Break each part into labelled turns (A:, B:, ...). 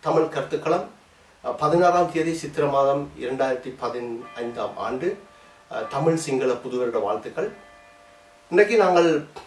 A: தமிழ் கருத்துக்களம் அஹ், பதினாறாம் தேதி சித்திர மாதம் இரண்டாயிரத்தி பதினைந்தாம் ஆண்டு அஹ், தமிழ் சிங்கள புது வருட வாழ்த்துக்கள் இன்றைக்கு நாங்கள்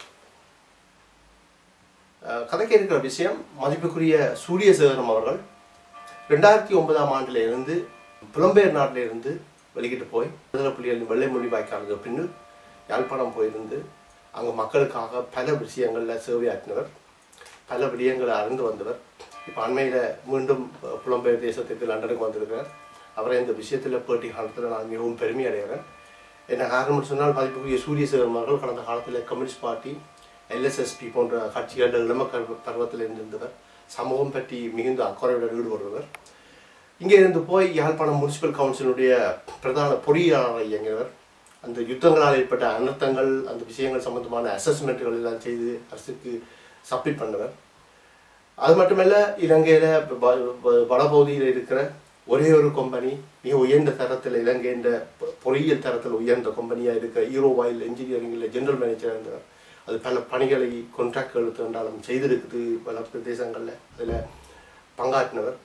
A: அஹ், கதைக்க இருக்கிற விஷயம் மதிப்புக்குரிய சூரிய சேகரம் அவர்கள் ரெண்டாயிரத்தி ஒன்பதாம் ஆண்டுல இருந்து புலம்பெயர் நாட்டில இருந்து வெளிக்கிட்டு போய் விடுதலை புலிகளின் வெள்ளை மொழி வாய்க்காலுக்கு பின்னு யாழ்ப்பாணம் போயிருந்து அங்கே மக்களுக்காக பல விஷயங்களில் சேவையாற்றினவர் பல விடயங்களை அறிந்து வந்தவர் இப்போ அண்மையில் மீண்டும் அஹ், புலம்பெயர் தேசத்துக்கு லண்டனுக்கு வந்திருக்கிறார் அவரை இந்த விஷயத்தில் பேட்டி காலத்தில் நான் மிகவும் பெருமை அடைகிறேன் என்ன காரணம் சொன்னால் மதிப்புக்குரிய சூரிய சேகரம் அவர்கள் கடந்த காலத்தில் கம்யூனிஸ்ட் பார்ட்டி எல்எஸ்எஸ்பி போன்ற கட்சிகளில் இளம கரு- பருவத்தில் இருந்தவர் சமூகம் பற்றி மிகுந்த அக்கறையுடன் ஈடுபடுபவர் இங்கே இருந்து போய் யாழ்ப்பாணம் முனிசிபல் கவுன்சிலுடைய பிரதான பொறியாளராக இயங்கியவர் அந்த யுத்தங்களால் ஏற்பட்ட அனர்த்தங்கள் அந்த விஷயங்கள் சம்பந்தமான அசஸ்மெண்ட்டுகள் எல்லாம் செய்து அரசுக்கு சப்மிட் பண்ணவர் அது மட்டுமல்ல இலங்கையில் வடபகுதியில் இருக்கிற ஒரே ஒரு கம்பெனி மிக உயர்ந்த தரத்தில் இலங்கையின் பொ- பொறியியல் தரத்தில் உயர்ந்த கம்பெனியாக இருக்கிற ஈரோ ஆயில் இன்ஜினியரிங்கில் ஜெனரல் மேனேஜராக இருந்தவர் அது பல பணிகளை கொண்ட்ராக்ட் எடுத்திருந்தாலும் செய்திருக்குது பல பிரதேசங்களில் அதில் பங்காற்றினவர்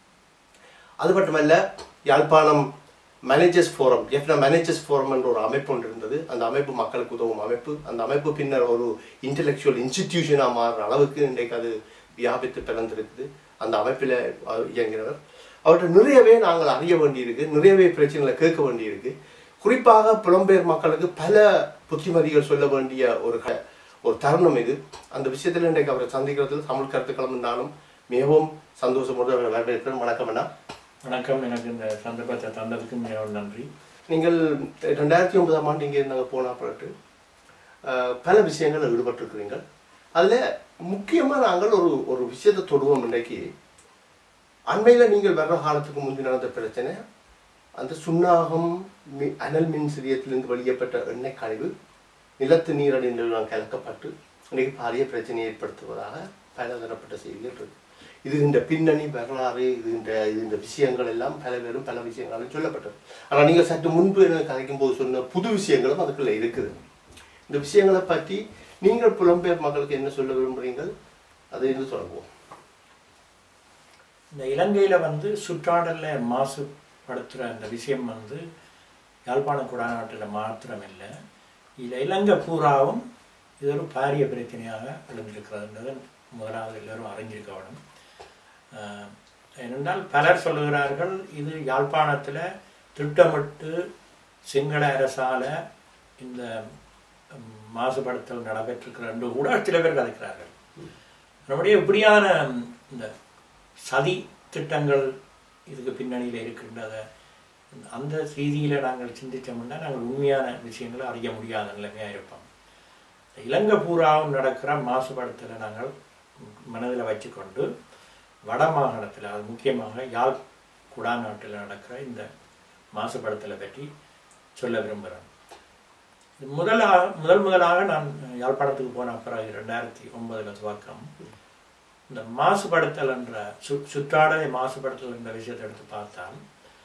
A: அது மட்டுமல்ல Yalpanam managers forum Jaffna managers forum என்ற ஒரு அமைப்பு ஒன்று இருந்தது அந்த அமைப்பு மக்களுக்கு உதவும் அமைப்பு அந்த அமைப்பு பின்னர் ஒரு இன்டெலெக்சுவல் இன்ஸ்டிடியூஷனாக மாறுற அளவுக்கு இன்றைக்கு அது வியாபித்து பிறந்திருக்குது அந்த அமைப்பில் அவர் இயங்கினவர் அவர்கிட்ட நிறையவே நாங்கள் அறிய வேண்டியிருக்கு நிறையவே பிரச்சனைகளை கேட்க வேண்டியிருக்கு குறிப்பாக புலம்பெயர் மக்களுக்கு பல புத்திமதிகள் சொல்ல வேண்டிய ஒரு க- ஒரு தருணம் இது அந்த விஷயத்தில் இன்றைக்கு அவரை சந்திக்கிறதுல தமிழ் கருத்துக்களம் இருந்தாலும் மிகவும் சந்தோஷமோடு அவரை வரவேற்கிறேன் வணக்கம் அண்ணா
B: வணக்கம் எனக்கு இந்த சந்தர்ப்பத்தை தந்ததுக்கு மிகவும் நன்றி
A: நீங்கள் ரெண்டாயிரத்தி ஒன்பதாம் ஆண்டு இங்கே நாங்கள் போன பிறகு அஹ், பல விஷயங்கள் ஈடுபட்டிருக்கிறீங்க அதில் முக்கியமாக நாங்கள் ஒரு ஒரு விஷயத்தை தொடுவோம் இன்றைக்கு அண்மையில் நீங்கள் வர்ற காலத்துக்கு முந்தி நடந்த பிரச்சனை அந்த சுண்ணாகம் மி அனல் மின் சிறியத்திலிருந்து வெளியேற்பட்ட எண்ணெய் கழிவு நிலத்து நீரடி நிறுவனம் கலக்கப்பட்டு இன்றைக்கு பாரிய பிரச்சனையை ஏற்படுத்துவதாக பலதரப்பட்ட செய்திகள் இருக்கு இது இந்த பின்னணி வரலாறு இது இந்த இது இந்த விஷயங்கள் எல்லாம் பல பேரும் பல விஷயங்களும் சொல்லப்பட்டது ஆனால் நீங்கள் சற்று முன்பு எனக்கு கதைக்கும் போது சொன்ன புது விஷயங்களும் அதுக்குள்ள இருக்குது இந்த விஷயங்களை பற்றி நீங்கள் புலம்பெயர் மக்களுக்கு என்ன சொல்ல விரும்புகிறீங்கள் அதை இருந்து தொடங்குவோம்
B: இந்த இலங்கையில வந்து சுற்றாடல்ல மாசுபடுத்துற அந்த விஷயம் வந்து யாழ்ப்பாண குடாநாட்டில் மாத்திரம் இல்லை இதில் இலங்கை பூராவும் இது ஒரு பாரிய பிரச்சனையாக எழுந்திருக்கிறதுன்றது முதலாவது எல்லோரும் அறிஞ்சிருக்க வேணும் ஆஹ், ஏனென்றால் பலர் சொல்லுகிறார்கள் இது யாழ்ப்பாணத்தில் திட்டமிட்டு சிங்கள அரசால இந்த ம், மாசுபடுத்தல் நடைபெற்றிருக்கிற என்று கூட சில பேர் கதைக்கிறார்கள் நம்முடைய இப்படியான ம், இந்த சதி திட்டங்கள் இதுக்கு பின்னணியில் இருக்கின்றத அந்த ரீதியில் நாங்கள் சிந்தித்தோம்னா நாங்கள் உண்மையான விஷயங்களை அறிய முடியாத நிலைமையாக இருப்போம் இலங்கை பூராவும் நடக்கிற மாசுபடுத்தலை நாங்கள் மனதில் வச்சுக்கொண்டு வட மாகாணத்தில் அது முக்கியமாக யாழ் குடாநாட்டில் நடக்கிற இந்த மாசுபடுத்தலை பற்றி சொல்ல விரும்புகிறேன் முதலாக முதல் முதலாக நான் யாழ்ப்பாணத்துக்கு போன பிறகு ரெண்டாயிரத்தி ஒன்பதுல துவக்கம் இந்த மாசுபடுத்தல் என்ற சு சுற்றாடலை மாசுபடுத்தல் என்ற விஷயத்தை எடுத்து பார்த்தால்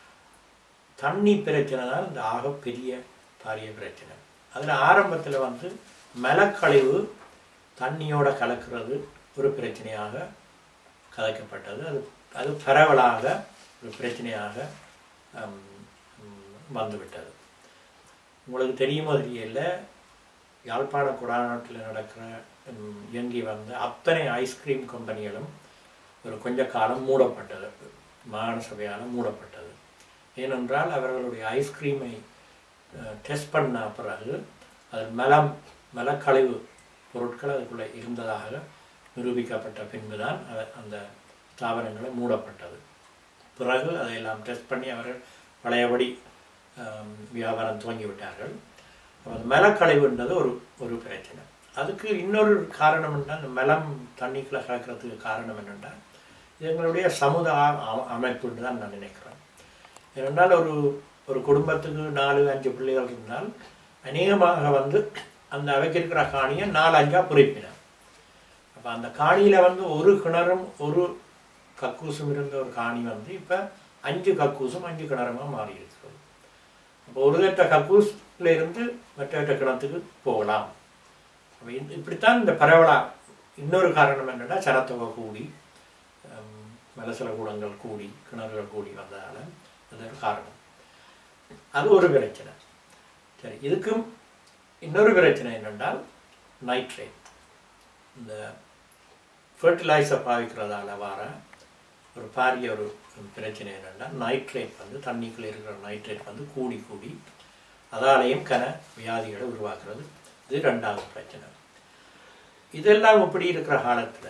B: தண்ணி பிரச்சனை தான் இந்த ஆகப்பெரிய பாரிய பிரச்சனை அதில் ஆரம்பத்தில் வந்து மலக்கழிவு தண்ணியோட கலக்கிறது ஒரு பிரச்சனையாக கலைக்கப்பட்டது அது அது பரவலாக ஒரு பிரச்சனையாக ஹம், ஹம், வந்துவிட்டது உங்களுக்கு தெரியுமோ தெரியல யாழ்ப்பாண குடாநாட்டில் நடக்கிற ஹம், இயங்கி வந்த அத்தனை ஐஸ்கிரீம் கம்பெனிகளும் ஒரு கொஞ்ச காலம் மூடப்பட்டது மாகாண சபையால் மூடப்பட்டது ஏனென்றால் அவர்களுடைய ஐஸ்கிரீமை டெஸ்ட் பண்ண பிறகு அதில் மலம் மலக்கழிவு பொருட்கள் அதுக்குள்ளே இருந்ததாக நிரூபிக்கப்பட்ட பின்புதான் அ- அந்த ஸ்தாபனங்களை மூடப்பட்டது பிறகு அதையெல்லாம் டெஸ்ட் பண்ணி அவர்கள் பழையபடி ஆம், வியாபாரம் துவங்கிவிட்டார்கள் அப்ப அந்த மலக்கழிவுன்றது ஒரு ஒரு பிரச்சனை அதுக்கு இன்னொரு காரணம் என்ன அந்த மலம் தண்ணிக்குள்ள கலக்கிறதுக்கு காரணம் என்னென்னா இது எங்களுடைய சமுதாய அ- அமைப்புன்னு தான் நான் நினைக்கிறேன் ஏனென்றால் ஒரு ஒரு குடும்பத்துக்கு நாலு அஞ்சு பிள்ளைகள் இருந்தால் அநேகமாக வந்து அந்த அவைக்கு இருக்கிற காணியை நாலு அஞ்சா பிரிப்பினர் அப்போ அந்த காணியில் வந்து ஒரு கிணறும் ஒரு கக்கூசும் இருந்த ஒரு காணி வந்து இப்போ அஞ்சு கக்கூசும் அஞ்சு கிணறுமா மாறி இருக்கிறது அப்போ ஒரு கட்ட கக்கூஸ்ல இருந்து மற்ற கிணத்துக்கு போகலாம் அப்போ இந்த- இப்படித்தான் இந்த பரவலா இன்னொரு காரணம் என்னன்னா சனத்தொகை கூடி ஹம், மலசல கூடங்கள் கூடி கிணறுகள் கூடி வந்ததால் அது ஒரு காரணம் அது ஒரு பிரச்சனை சரி இதுக்கும் இன்னொரு பிரச்சனை என்னென்றால் நைட்ரேட் இந்த ஃபர்டிலைசர் பாவிக்கிறதால வர ஒரு பாரிய ஒரு பிரச்சனை என்னென்னா நைட்ரேட் வந்து தண்ணிக்குள்ள இருக்கிற நைட்ரேட் வந்து கூடி கூடி அதாலேயும் கன வியாதிகளை உருவாக்குறது இது ரெண்டாவது பிரச்சனை இதெல்லாம் இப்படி இருக்கிற காலத்தில்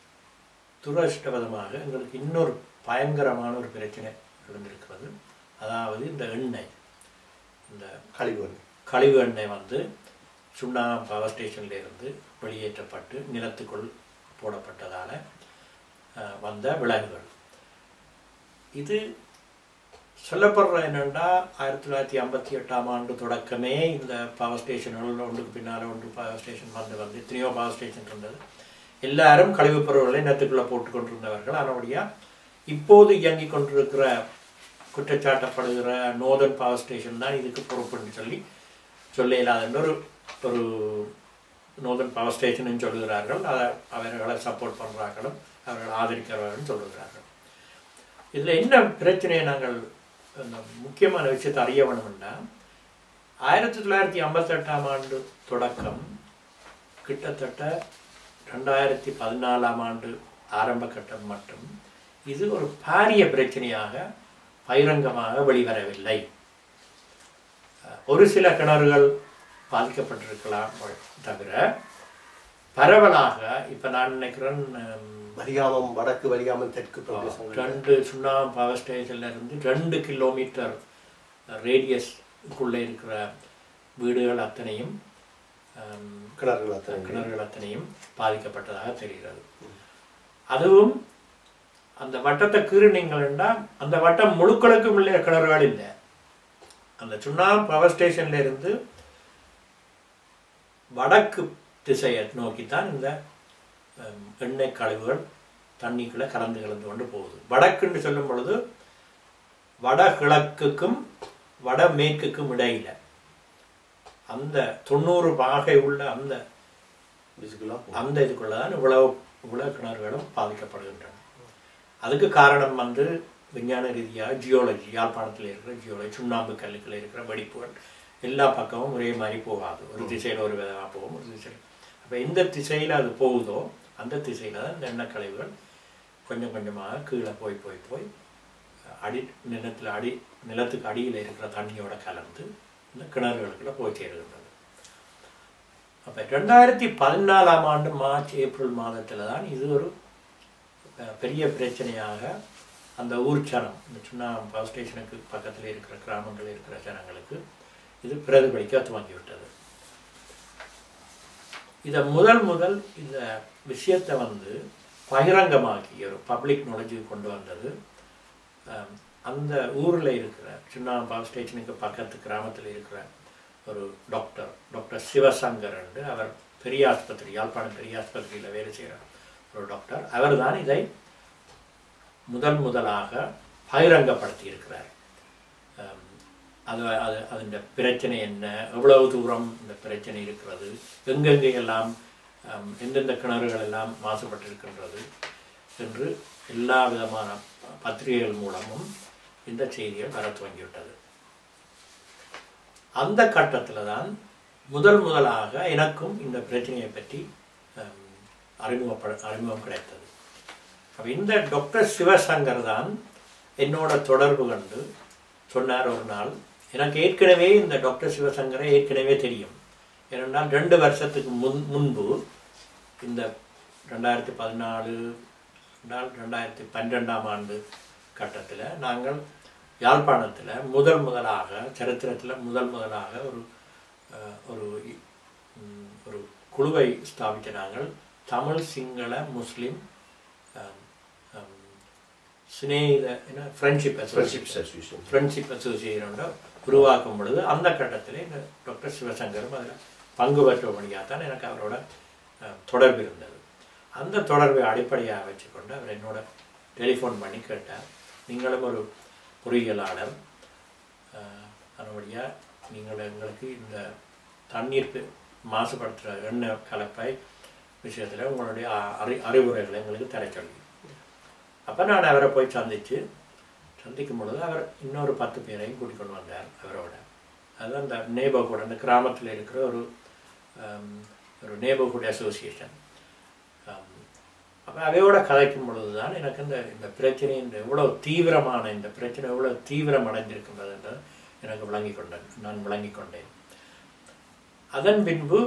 B: துரஷ்டவதமாக எங்களுக்கு இன்னொரு பயங்கரமான ஒரு பிரச்சனை இருந்திருக்கிறது அதாவது இந்த எண்ணெய் இந்த
A: கழிவு
B: கழிவு எண்ணெய் வந்து சுண்ணாம் பவர் ஸ்டேஷன்ல இருந்து வெளியேற்றப்பட்டு நிலத்துக்குள் போடப்பட்டதால அஹ், வந்த விலங்குகள் இது சொல்லப்படுற என்னென்னா ஆயிரத்தி தொள்ளாயிரத்தி ஐம்பத்தி எட்டாம் ஆண்டு தொடக்கமே இந்த பவர் ஸ்டேஷன்கள் ஒன்றுக்கு பின்னால் ஒன்று பவர் ஸ்டேஷன் வந்து வந்து எத்தனையோ பவர் ஸ்டேஷன் இருந்தது எல்லாரும் கழிவுப் பொருட்களை நிலத்துக்குள்ளே போட்டு கொண்டிருந்தவர்கள் ஆனபடியா இப்போது இயங்கிக் கொண்டிருக்கிற குற்றச்சாட்டப்படுகிற நோர்தன் பவர் ஸ்டேஷன் தான் இதுக்கு பொறுப்புன்னு சொல்லி சொல்ல இயலாதுன்ற ஒரு ஒரு நோர்தன் பவர் ஸ்டேஷன் சொல்லுகிறார்கள் அதை அவர்களை சப்போர்ட் பண்ணுறார்களும் அவர்கள் ஆதரிக்கிறவர்கள் சொல்லுகிறார்கள் இதில் என்ன பிரச்சனையை நாங்கள் அந்த முக்கியமான விஷயத்தை அறிய வேணும்னா ஆயிரத்தி தொள்ளாயிரத்தி ஐம்பத்தெட்டாம் ஆண்டு தொடக்கம் கிட்டத்தட்ட ரெண்டாயிரத்தி பதினாலாம் ஆண்டு ஆரம்ப கட்டம் மட்டும் இது ஒரு பாரிய பிரச்சனையாக பகிரங்கமாக வெளிவரவில்லை அஹ், ஒரு சில கிணறுகள் பாதிக்கப்பட்டிருக்கலாம் தவிர பரவலாக இப்போ நான் நினைக்கிறேன் ஹம்,
A: வலிகாமம் வடக்கு வலிகாமம் தெற்கு பிரதேசங்கள்
B: ரெண்டு சுண்ணாம் பவர் ஸ்டேஷன்ல இருந்து ரெண்டு கிலோமீட்டர் ரேடியஸ்க்குள்ளே இருக்கிற வீடுகள் அத்தனையும் ஹம்,
A: கிணறுகள் அத்தனை
B: கிணறுகள் அத்தனையும் பாதிக்கப்பட்டதாக தெரிகிறது அதுவும் அந்த வட்டத்தை கீறினீங்கன்னா அந்த வட்டம் முழுக்களுக்கும் உள்ள கிணறுகள் இல்லை அந்த சுண்ணாம் பவர் ஸ்டேஷன்ல இருந்து வடக்கு திசையை நோக்கித்தான் இந்த ஹம், எண்ணெய் கழிவுகள் தண்ணிக்குள்ள கலந்து கலந்து கொண்டு போகுது வடக்குன்னு சொல்லும் பொழுது வடகிழக்குக்கும் வடமேற்குக்கும் இடையில அந்த தொண்ணூறு பாகை உள்ள அந்த
A: இதுக்கெல்லாம் போகும்.
B: அந்த இதுக்குள்ள தான் இவ்வளவு இவ்வளவு கிணறுகளும் பாதிக்கப்படுகின்றன அதுக்கு காரணம் வந்து விஞ்ஞான ரீதியாக ஜியோலஜி யாழ்ப்பாணத்தில் இருக்கிற ஜியோலஜி சுண்ணாம்பு கல்லுக்கள் இருக்கிற வெடிப்புகள் எல்லா பக்கமும் ஒரே மாதிரி போகாது ஒரு திசையில் ஒரு விதமாக போகும் ஒரு திசையில் அப்போ எந்த திசையில் அது போகுதோ அந்த திசையில் தான் இந்த எண்ணெய் கழிவுகள் கொஞ்சம் கொஞ்சமாக கீழே போய் போய் போய் அடி நிலத்தில் அடி நிலத்துக்கு அடியில் இருக்கிற தண்ணியோட கலந்து இந்த கிணறுகளுக்குள்ள போய் சேருகின்றது அப்போ ரெண்டாயிரத்தி பதினாலாம் ஆண்டு மார்ச் ஏப்ரல் மாதத்தில் தான் இது ஒரு அஹ், பெரிய பிரச்சனையாக அந்த ஊர் ஜனம் இந்த சுண்ணா பவர் ஸ்டேஷனுக்கு பக்கத்தில் இருக்கிற கிராமங்களில் இருக்கிற ஜனங்களுக்கு இது பிரதிபலிக்க துவங்கிவிட்டது இதை முதல் முதல் இந்த விஷயத்தை வந்து பகிரங்கமாக்கி ஒரு பப்ளிக் நாலேஜ் கொண்டு வந்தது அஹ், அந்த ஊரில் இருக்கிற சின்ன பவர் ஸ்டேஷனுக்கு பக்கத்து கிராமத்தில் இருக்கிற ஒரு டாக்டர் டாக்டர் சிவசங்கர் என்று அவர் பெரிய ஆஸ்பத்திரி யாழ்ப்பாணம் பெரிய ஆஸ்பத்திரியில் வேலை செய்கிற ஒரு டாக்டர் அவர் தான் இதை முதல் முதலாக பகிரங்கப்படுத்தி இருக்கிறார் அம், அது அது அதன் பிரச்சனை என்ன எவ்வளவு தூரம் இந்த பிரச்சனை இருக்கிறது எங்கெங்கே எல்லாம் அம், எந்தெந்த கிணறுகள் எல்லாம் மாசுபட்டிருக்கின்றது என்று எல்லா விதமான பத்திரிகைகள் மூலமும் இந்த செய்திகள் வர துவங்கிவிட்டது அந்த கட்டத்தில் தான் முதல் முதலாக எனக்கும் இந்த பிரச்சனையை பற்றி அம், அறிமுகப்பட அறிமுகம் கிடைத்தது அப்ப இந்த டாக்டர் சிவசங்கர் தான் என்னோட தொடர்பு கண்டு சொன்னார் ஒரு நாள் எனக்கு ஏற்கனவே இந்த டாக்டர் சிவசங்கரை ஏற்கனவே தெரியும் ஏனென்றால் ரெண்டு வருஷத்துக்கு முன் முன்பு இந்த ரெண்டாயிரத்தி பதினாலு ரெண்டால் ரெண்டாயிரத்தி பன்னிரெண்டாம் ஆண்டு கட்டத்தில் நாங்கள் யாழ்ப்பாணத்தில் முதல் முதலாக சரித்திரத்தில் முதல் முதலாக ஒரு அஹ், ஒரு இ- ம், ஒரு குழுவை ஸ்தாபித்த நாங்கள் தமிழ் சிங்கள முஸ்லிம் அம், அம், சிநேகித என்ன friendship
A: Friendship
B: association
A: Association.
B: Friendship அசோசியேஷனோட உருவாக்கும் பொழுது அந்த கட்டத்தில் இந்த டாக்டர் சிவசங்கரும் அதில் பங்கு பெற்றபடியாக தான் எனக்கு அவரோட அஹ், தொடர்பு இருந்தது அந்த தொடர்பை அடிப்படையாக வச்சுக்கொண்டு அவர் என்னோட டெலிஃபோன் பண்ணி கேட்டார் நீங்களும் ஒரு பொறியியலாளர் அதனுடைய நீங்கள் எங்களுக்கு இந்த தண்ணீர் பி- மாசுபடுத்துகிற எண்ணெய் கலப்பை விஷயத்தில் உங்களுடைய அ- அறி அறிவுரைகளை எங்களுக்கு தர சொல்லி அப்போ நான் அவரை போய் சந்தித்து சந்திக்கும் பொழுது அவர் இன்னொரு பத்து பேரையும் கூட்டிக் கொண்டு வந்தார் அவரோட அதுதான் அந்த நேபர்ஹுட் அந்த கிராமத்தில் இருக்கிற ஒரு ஆம், ஒரு நேபர்ஹுட் அசோசியேஷன் அப்போ அவையோட கதைக்கும் பொழுது தான் எனக்கு இந்த இந்த பிரச்சனை இந்த எவ்வளோ தீவிரமான இந்த பிரச்சனை எவ்வளோ தீவிரம் அடைந்திருக்கின்றது என்று எனக்கு விளங்கி கொண்டேன் நான் விளங்கி கொண்டேன் அதன் பின்பு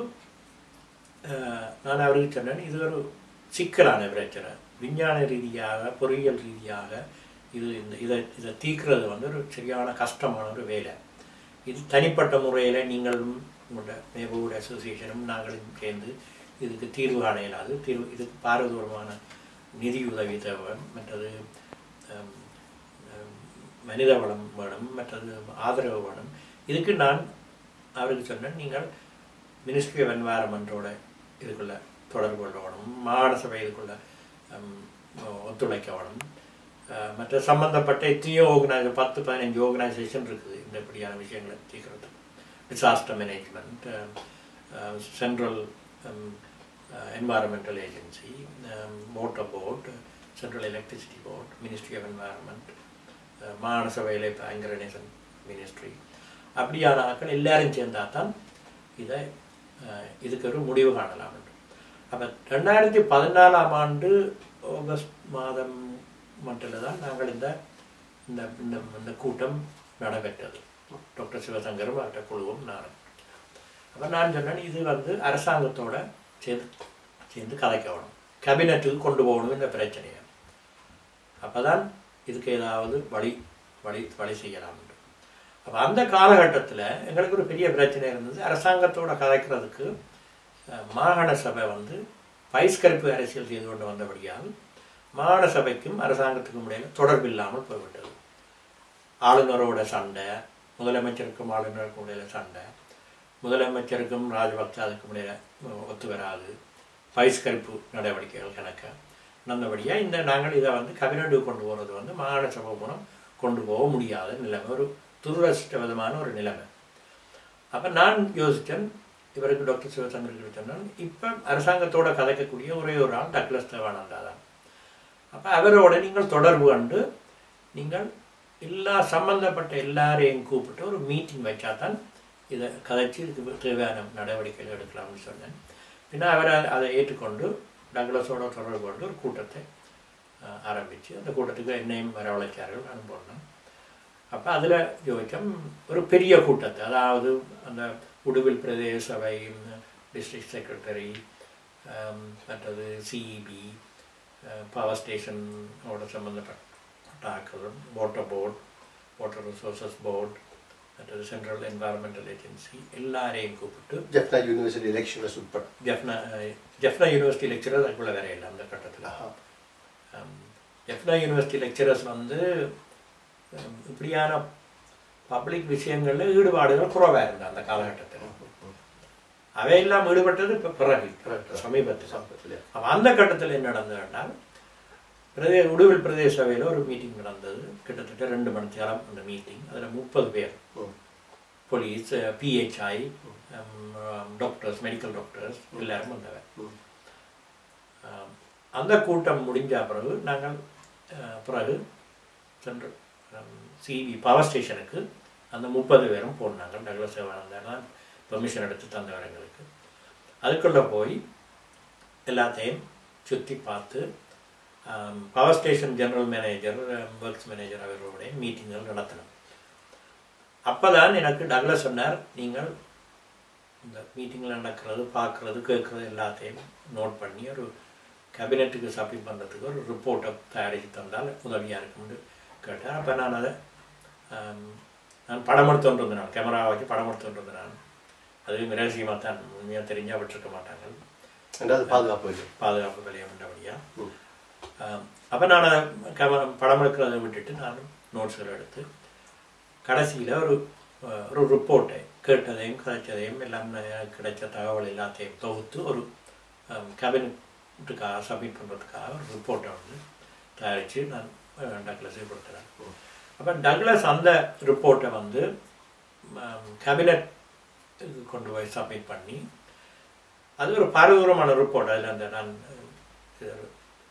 B: அஹ், நான் அவருக்கு சொன்னேன் இது ஒரு சிக்கலான பிரச்சனை விஞ்ஞான ரீதியாக பொறியியல் ரீதியாக இது இந்த இதை இதை தீர்க்கிறது வந்து ஒரு சரியான கஷ்டமான ஒரு வேலை இது தனிப்பட்ட முறையில் நீங்களும் உங்களோட நேபர்ஹுட் அசோசியேஷனும் நாங்களும் சேர்ந்து இதுக்கு தீர்வு காண இயலாது தீர்வு இதுக்கு பாரதூரமான நிதி உதவி தேவை மற்றது ஹம், ஹம், மனித வளம் வேணும் மற்றது ஆதரவு வேணும் இதுக்கு நான் அவருக்கு சொன்னேன் நீங்கள் மினிஸ்ட்ரி ஆஃப் என்வாரன்மெண்ட்டோட இதுக்குள்ள தொடர்பு கொள்ள வேணும் மாகாண சபை இதுக்குள்ள ஹம், ஒத்துழைக்க வேணும் அஹ், மற்ற சம்பந்தப்பட்ட எத்தனையோ ஆர்கனைஸ் பத்து பதினஞ்சு ஆர்கனைசேஷன் இருக்குது இந்த இப்படியான விஷயங்களை தீர்க்கறதுக்கு disaster management central environmental agency water board central electricity board ministry of environment மாகாண சபையில் இப்போ ஐங்கரநேசன் மினிஸ்ட்ரி அப்படியான ஆட்கள் எல்லாரும் சேர்ந்தா தான் இதை அஹ், இதுக்கு ஒரு முடிவு காணலாம் என்று அப்போ ரெண்டாயிரத்தி பதினாலாம் ஆண்டு ஆகஸ்ட் மாதம் மட்டில் தான் நாங்கள் இந்த இந்த இந்த இந்த கூட்டம் நடைபெற்றது டாக்டர் சிவசங்கரும் அவர்கிட்ட குழுவும் நானும் அப்போ நான் சொன்னேன் இது வந்து அரசாங்கத்தோட சேர்ந்து சேர்ந்து கதைக்கணும் கேபினட்டுக்கு கொண்டு போகணும் இந்த பிரச்சனையை அப்போ தான் இதுக்கு ஏதாவது வழி வழி வழி செய்யலாம் அப்போ அந்த காலகட்டத்தில் எங்களுக்கு ஒரு பெரிய பிரச்சனை இருந்தது அரசாங்கத்தோட கதைக்கிறதுக்கு அஹ், மாகாண சபை வந்து பயிஸ்கரிப்பு அரசியல் செய்து கொண்டு வந்தபடியால் மாகாண சபைக்கும் அரசாங்கத்துக்கும் இடையில தொடர்பு இல்லாமல் போய்விட்டது ஆளுநரோட சண்டை முதலமைச்சருக்கும் ஆளுநருக்கும் இடையில சண்டை முதலமைச்சருக்கும் ராஜபக்சாவுக்கும் இடையில அஹ், ஒத்து வராது பயிஸ்கரிப்பு நடவடிக்கைகள் கணக்க நல்லபடியாக இந்த நாங்கள் இதை வந்து கபினட்டுக்கு கொண்டு போகிறது வந்து மாகாண சபை மூலம் கொண்டு போக முடியாத நிலைமை ஒரு துரதிருஷ்டவிதமான ஒரு நிலைமை அப்போ நான் யோசித்தேன் இவருக்கு டாக்டர் சிவசங்கருக்கு சொன்னால் இப்போ அரசாங்கத்தோட கதைக்கக்கூடிய ஒரே ஒரு ஆள் டக்ளஸ் தேவானந்தா தான் அப்போ அவரோட நீங்கள் தொடர்பு கண்டு நீங்கள் எல்லா சம்பந்தப்பட்ட எல்லாரையும் கூப்பிட்டு ஒரு மீட்டிங் வச்சா தான் இதை கதைச்சு இதுக்கு தேவையான நடவடிக்கைகள் எடுக்கலாம்னு சொன்னேன் பின்ன அவரை அதை ஏற்றுக்கொண்டு டக்ளஸோட தொடர்பு கொண்டு ஒரு கூட்டத்தை அஹ், ஆரம்பிச்சு அந்த கூட்டத்துக்கு என்னையும் வரவழைச்சார்கள் நான் போனேன் அப்போ அதில் யோசிச்சோம் ஒரு பெரிய கூட்டத்தை அதாவது அந்த உடுவில் பிரதேச சபை டிஸ்ட்ரிக்ட் செக்ரட்டரி மற்றது சிஇபி பவர் ஸ்டேஷனோட சம்மந்தப்பட்ட ஆக்களும் water board water resources board மற்றது சென்ட்ரல் என்வாரன்மெண்டல் ஏஜென்சி எல்லாரையும் கூப்பிட்டு
A: ஜெஃப்னா யூனிவர்சிட்டி எலெக்ஷன்ஸ் உட்பட
B: ஜெஃப்னா ஜெஃப்னா யூனிவர்சிட்டி லெக்சரர் அதுக்குள்ளே வேற இல்லை அந்த கட்டத்தில்
A: ஆஹா.
B: ஜெஃப்னா யூனிவர்சிட்டி லெக்சரர்ஸ் வந்து ஹம், இப்படியான பப்ளிக் விஷயங்களில் ஈடுபாடுகள் குறைவாக இருந்தது அந்த காலகட்டத்தில் அவையெல்லாம் ஈடுபட்டது இப்போ பிறகு
A: Correct.
B: சமீபத்தில்
A: சமீபத்திலே.
B: அப்ப அந்த கட்டத்தில் என்ன நடந்ததுன்னா பிரதே உடுவில் பிரதேச சபையில் ஒரு மீட்டிங் நடந்தது கிட்டத்தட்ட ரெண்டு மணி நேரம் அந்த மீட்டிங் அதில் முப்பது பேர்
A: ம்.
B: Police PHI doctors medical doctors எல்லாரும் வந்தவர்
A: ம்.
B: ஆம், அந்த கூட்டம் முடிஞ்ச பிறகு நாங்கள் அஹ், பிறகு சென்று சிவி பவர் ஸ்டேஷனுக்கு அந்த முப்பது பேரும் போனாங்க டக்ளஸ் சிவானந்தன் பெர்மிஷன் எடுத்து தந்தவர் எங்களுக்கு அதுக்குள்ளே போய் எல்லாத்தையும் சுற்றி பார்த்து power station general manager works manager அவர்களுடைய மீட்டிங்கள் நடத்தினோம் அப்பதான் எனக்கு டக்ளஸ் சொன்னார் நீங்கள் இந்த மீட்டிங்கில் நடக்கிறது பார்க்குறது கேட்குறது எல்லாத்தையும் நோட் பண்ணி ஒரு கேபினெட்டுக்கு சப்மிட் பண்ணுறதுக்கு ஒரு ரிப்போர்ட்டை தயாரித்து தந்தால் உதவியாக இருக்கும்னு கேட்டேன் அப்போ நான் அதை ஆம், நான் படம் எடுத்து கொண்டு வந்தேன் நான் கேமரா வச்சு படம் எடுத்து கொண்டு வந்தேன் நான் அது ரகசியமாக தான் உண்மையாக தெரிஞ்சால் விட்டுருக்க மாட்டாங்க
A: ரெண்டாவது பாதுகாப்பு இல்லை
B: பாதுகாப்பு விலையம் பண்ணபடியாக
A: ம்.
B: அப்போ நான் அதை கேமரா படம் எடுக்கிறத விட்டுட்டு நான் நோட்ஸ்களை எடுத்து கடைசியில் ஒரு அஹ், ஒரு ரிப்போர்ட்டை கேட்டதையும் கதைச்சதையும் எல்லாம் எனக்கு கிடைச்ச தகவல் எல்லாத்தையும் தொகுத்து ஒரு கேபினட்டுக்காக சப்மிட் பண்ணுறதுக்காக ஒரு ரிப்போர்ட்டை வந்து தயாரித்து நான் டக்ளஸே கொடுத்துறேன் அப்போ டக்ளஸ் அந்த ரிப்போர்ட்டை வந்து கேபினட் கொண்டு போய் சப்மிட் பண்ணி அது ஒரு பாரதூரமான ரிப்போர்ட் அதில் அந்த நான் இது ஒரு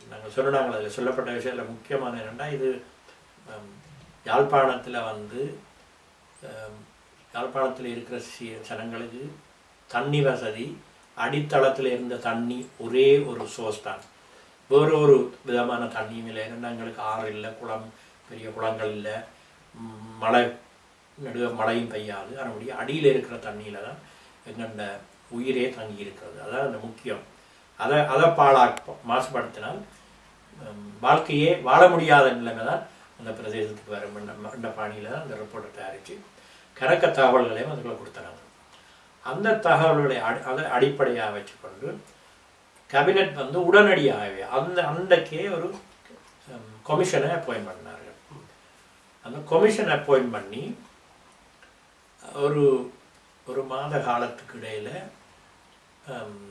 B: நாங்கள் சொன்னாங்க அதில் சொல்லப்பட்ட விஷயத்தில் முக்கியமான என்னென்னா இது ஹம், யாழ்ப்பாணத்தில் வந்து ஹம், யாழ்ப்பாணத்தில் இருக்கிற சி- ஜனங்களுக்கு தண்ணி வசதி அடித்தளத்தில் இருந்த தண்ணி ஒரே ஒரு சோர்ஸ் தான் வேறு ஒரு விதமான தண்ணியும் இல்லை ஏன்னா எங்களுக்கு ஆறு இல்லை குளம் பெரிய குளங்கள் இல்லை ம், மழை நடுவ மழையும் பெய்யாது அதனுடைய அடியில் இருக்கிற தண்ணியில் தான் எங்கண்ட உயிரே தங்கி இருக்கிறது அதான் அந்த முக்கியம் அதை அதை பாழாக்க மாசுபடுத்தினால் ஹம், வாழ்க்கையே வாழ முடியாத நிலைமை தான் அந்த பிரதேசத்துக்கு வரும் என்ற- என்ற பாணியில் தான் அந்த ரிப்போர்ட்டை தயாரித்து கணக்க தகவல்களையும் அதுக்குள்ள கொடுத்துறாங்க அந்த தகவல்களை அடி அதை அடிப்படையாக வச்சுக்கொண்டு கேபினெட் வந்து உடனடியாகவே அந்த அன்றைக்கே ஒரு கமிஷனை அப்பாயின்ட் பண்ணார்கள் அந்த கமிஷன் அப்பாயின்ட் பண்ணி ஒரு ஒரு மாத காலத்துக்கு இடையில ஹம்,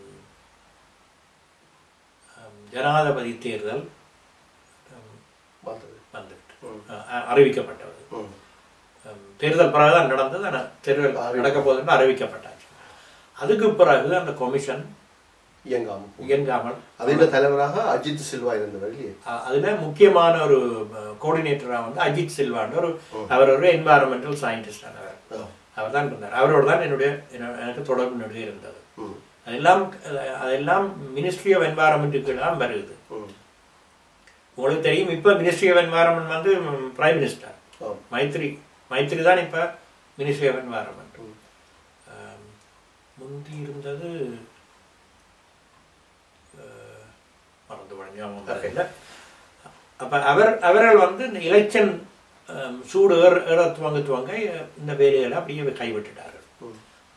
B: ஹம், ஜனாதிபதி தேர்தல் ஹம்,
A: பார்த்தது
B: வந்துவிட்டு
A: ம்.
B: அஹ், அறிவிக்கப்பட்டது
A: ம்.
B: ஹம், தேர்தல் பிறகுதான் நடந்தது ஆனால் தேர்தல் நடக்க போகுதுன்னு அறிவிக்கப்பட்டாச்சு அதுக்கு பிறகு அந்த கமிஷன்
A: இயங்காம
B: இயங்காமல்
A: அதில் தலைவராக அஜித் சில்வா இருந்தவர் இல்லையே
B: அ- அதுல முக்கியமான ஒரு கோஆர்டினேட்டராக வந்து அஜித் சில்வான்ற ஒரு அவர் ஒரு என்வாரன்மெண்டல் சயின்டிஸ்ட் அவர்
A: ஆ.
B: அவர் தான் இருந்தார் அவரோட தான் என்னுடைய என்ன- எனக்கு தொடர்பு நடுவே இருந்தது
A: ம்.
B: அதெல்லாம் அஹ், அதெல்லாம் மினிஸ்ட்ரி ஆஃப் என்வாரன்மெண்ட்டுக்கு எல்லாம் வருது
A: ம்.
B: உங்களுக்கு தெரியும் இப்போ மினிஸ்ட்ரி ஆஃப் என்வாரன்மெண்ட் வந்து பிரைம் மினிஸ்டர்
A: ஆம்.
B: மைத்ரி மைத்ரி தான் இப்போ மினிஸ்ட்ரி ஆஃப் என்வாரன்மெண்ட்
A: ம்.
B: முந்தி இருந்தது அஹ், மறந்து போனேன், ஞாபகம்
A: Okay.
B: இல்லை அப்போ அவர் அவர்கள் வந்து இந்த எலெக்ஷன் சூடு ஏற ஏற துவங்க துவங்க இந்த வேலைகளை அப்படியே கைவிட்டுட்டார்கள்
A: ம்.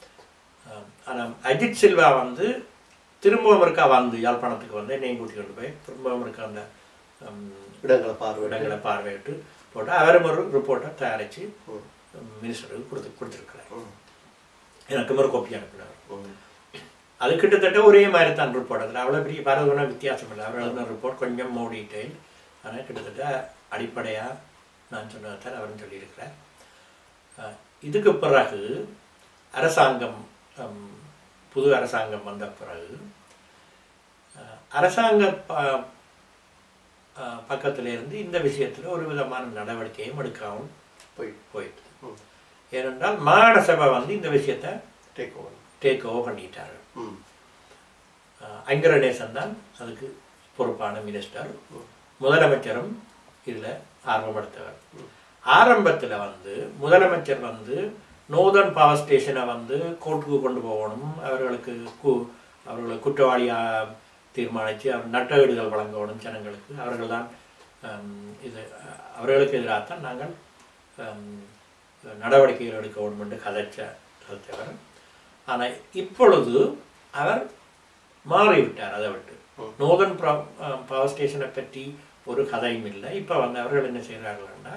B: ஆனால் அஜித் சில்வா வந்து திரும்பவும் இருக்கா வந்து யாழ்ப்பாணத்துக்கு வந்து என்னையும் கூட்டி கொண்டு போய் திரும்பவும் இருக்க அந்த ஹம்,
A: இடங்களை பார்வை
B: இடங்களை பார்வையிட்டு போட்டு அவரும் ஒரு ரிப்போர்ட்டை தயாரித்து
A: ம்.
B: மினிஸ்டருக்கு கொடுத்து கொடுத்துருக்குறாரு
A: ம்.
B: எனக்கு ஒரு காப்பி அனுப்பினார்
A: ம்.
B: அது கிட்டத்தட்ட ஒரே மாதிரி தான் ரிப்போர்ட் அதில் அவ்வளோ பெரிய பரவலான வித்தியாசம் இல்லை அவர் எழுதின ரிப்போர்ட் கொஞ்சம் மோ டீட்டெயில் ஆனால் கிட்டத்தட்ட அடிப்படையாக நான் சொன்னதான் அவரும் சொல்லியிருக்கிறார் அஹ், இதுக்கு பிறகு அரசாங்கம் ஹம், புது அரசாங்கம் வந்த பிறகு அஹ், அரசாங்க ப- அஹ், பக்கத்துல இருந்து இந்த விஷயத்தில் ஒரு விதமான நடவடிக்கையும் எடுக்காமல்
A: போய்
B: போயிட்டு
A: ம்.
B: ஏனென்றால் மாகாண சபை வந்து இந்த விஷயத்தை
A: டேக் ஓவர்
B: டேக் ஓவர் பண்ணிட்டார்கள்
A: ம்.
B: அஹ் ஐங்கரநேசன் தான் அதுக்கு பொறுப்பான மினிஸ்டர் முதலமைச்சரும் இதில் ஆர்வப்படுத்தவர் ஆரம்பத்தில் வந்து முதலமைச்சர் வந்து நோர்தர்ன் பவர் ஸ்டேஷனை வந்து கோர்ட்டுக்கு கொண்டு போகணும் அவர்களுக்கு கு அவர்களை குற்றவாளியாக தீர்மானித்து அவர் நட்டஈடுகள் வழங்கணும் ஜனங்களுக்கு அவர்கள் தான் இது அஹ், அவர்களுக்கு எதிராகத்தான் நாங்கள் ஹம், நடவடிக்கைகள் எடுக்க வேண்டும் என்று கதைச்ச கதைத்தவர் ஆனால் இப்பொழுது அவர் மாறிவிட்டார் அதை விட்டு நோர்தன் பவர் ஸ்டேஷனை பற்றி ஒரு கதையும் இல்லை இப்போ வந்து அவர்கள் என்ன செய்கிறார்கள்னா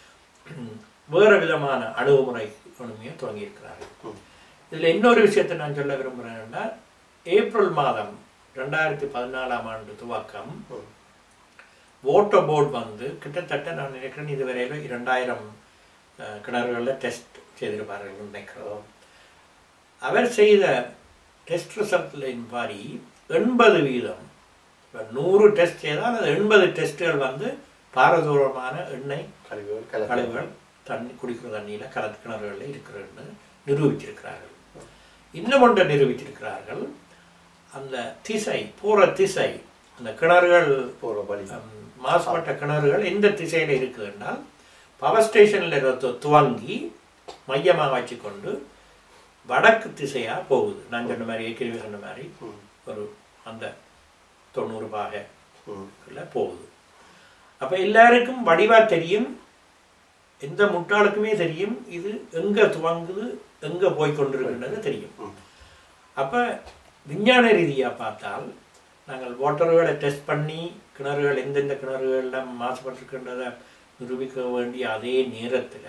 B: வேறு விதமான அணுகுமுறை ஒன்றுமையை தொடங்கியிருக்கிறார்கள்
A: ம்.
B: இதில் இன்னொரு விஷயத்தை நான் சொல்ல விரும்புகிறேன்னா ஏப்ரல் மாதம் ரெண்டாயிரத்தி பதினாலாம் ஆண்டு துவக்கம்
A: ம்.
B: வாட்டர் போர்டு வந்து கிட்டத்தட்ட நான் நினைக்கிறேன் இதுவரையில இரண்டாயிரம் கிணறுகளில் டெஸ்ட் செய்திருப்பார்கள் நினைக்கிறோம் அவர் செய்த டெஸ்ட் ரிசல்ட்டின் படி எண்பது வீதம் இப்ப நூறு டெஸ்ட் செய்தால் அது எண்பது டெஸ்ட்டுகள் வந்து பாரதூரமான எண்ணெய்
A: கழிவுகள் கலப்பு
B: கழிவுகள் தண்ணி குடிக்கிற தண்ணியில் கலத்து கிணறுகளில் இருக்கிறதுன்னு நிரூபித்திருக்கிறார்கள் இன்னும் ஒன்றை நிரூபித்திருக்கிறார்கள் அந்த திசை போற திசை அந்த கிணறுகள்
A: போகிற வழி
B: ஹம், மாசுபட்ட கிணறுகள் எந்த திசையில இருக்குதுன்னால் பவர் ஸ்டேஷன்ல இருந்து துவங்கி மையமாக வச்சுக்கொண்டு வடக்கு திசையா போகுது நான் சொன்ன மாதிரி ஏற்கனவே சொன்ன மாதிரி
A: ம்.
B: ஒரு அந்த தொண்ணூறு பாகை
A: ம்.
B: உள்ள போகுது அப்ப எல்லாருக்கும் வடிவா தெரியும் எந்த முட்டாளுக்குமே தெரியும் இது எங்க துவங்குது எங்க போய் கொண்டிருக்கின்றது தெரியும்
A: ம்.
B: அப்ப விஞ்ஞான ரீதியா பார்த்தால் நாங்கள் வாட்டர்களை டெஸ்ட் பண்ணி கிணறுகள் எந்தெந்த கிணறுகள்லாம் மாசுபட்டிருக்கின்றதை நிரூபிக்க வேண்டிய அதே நேரத்துல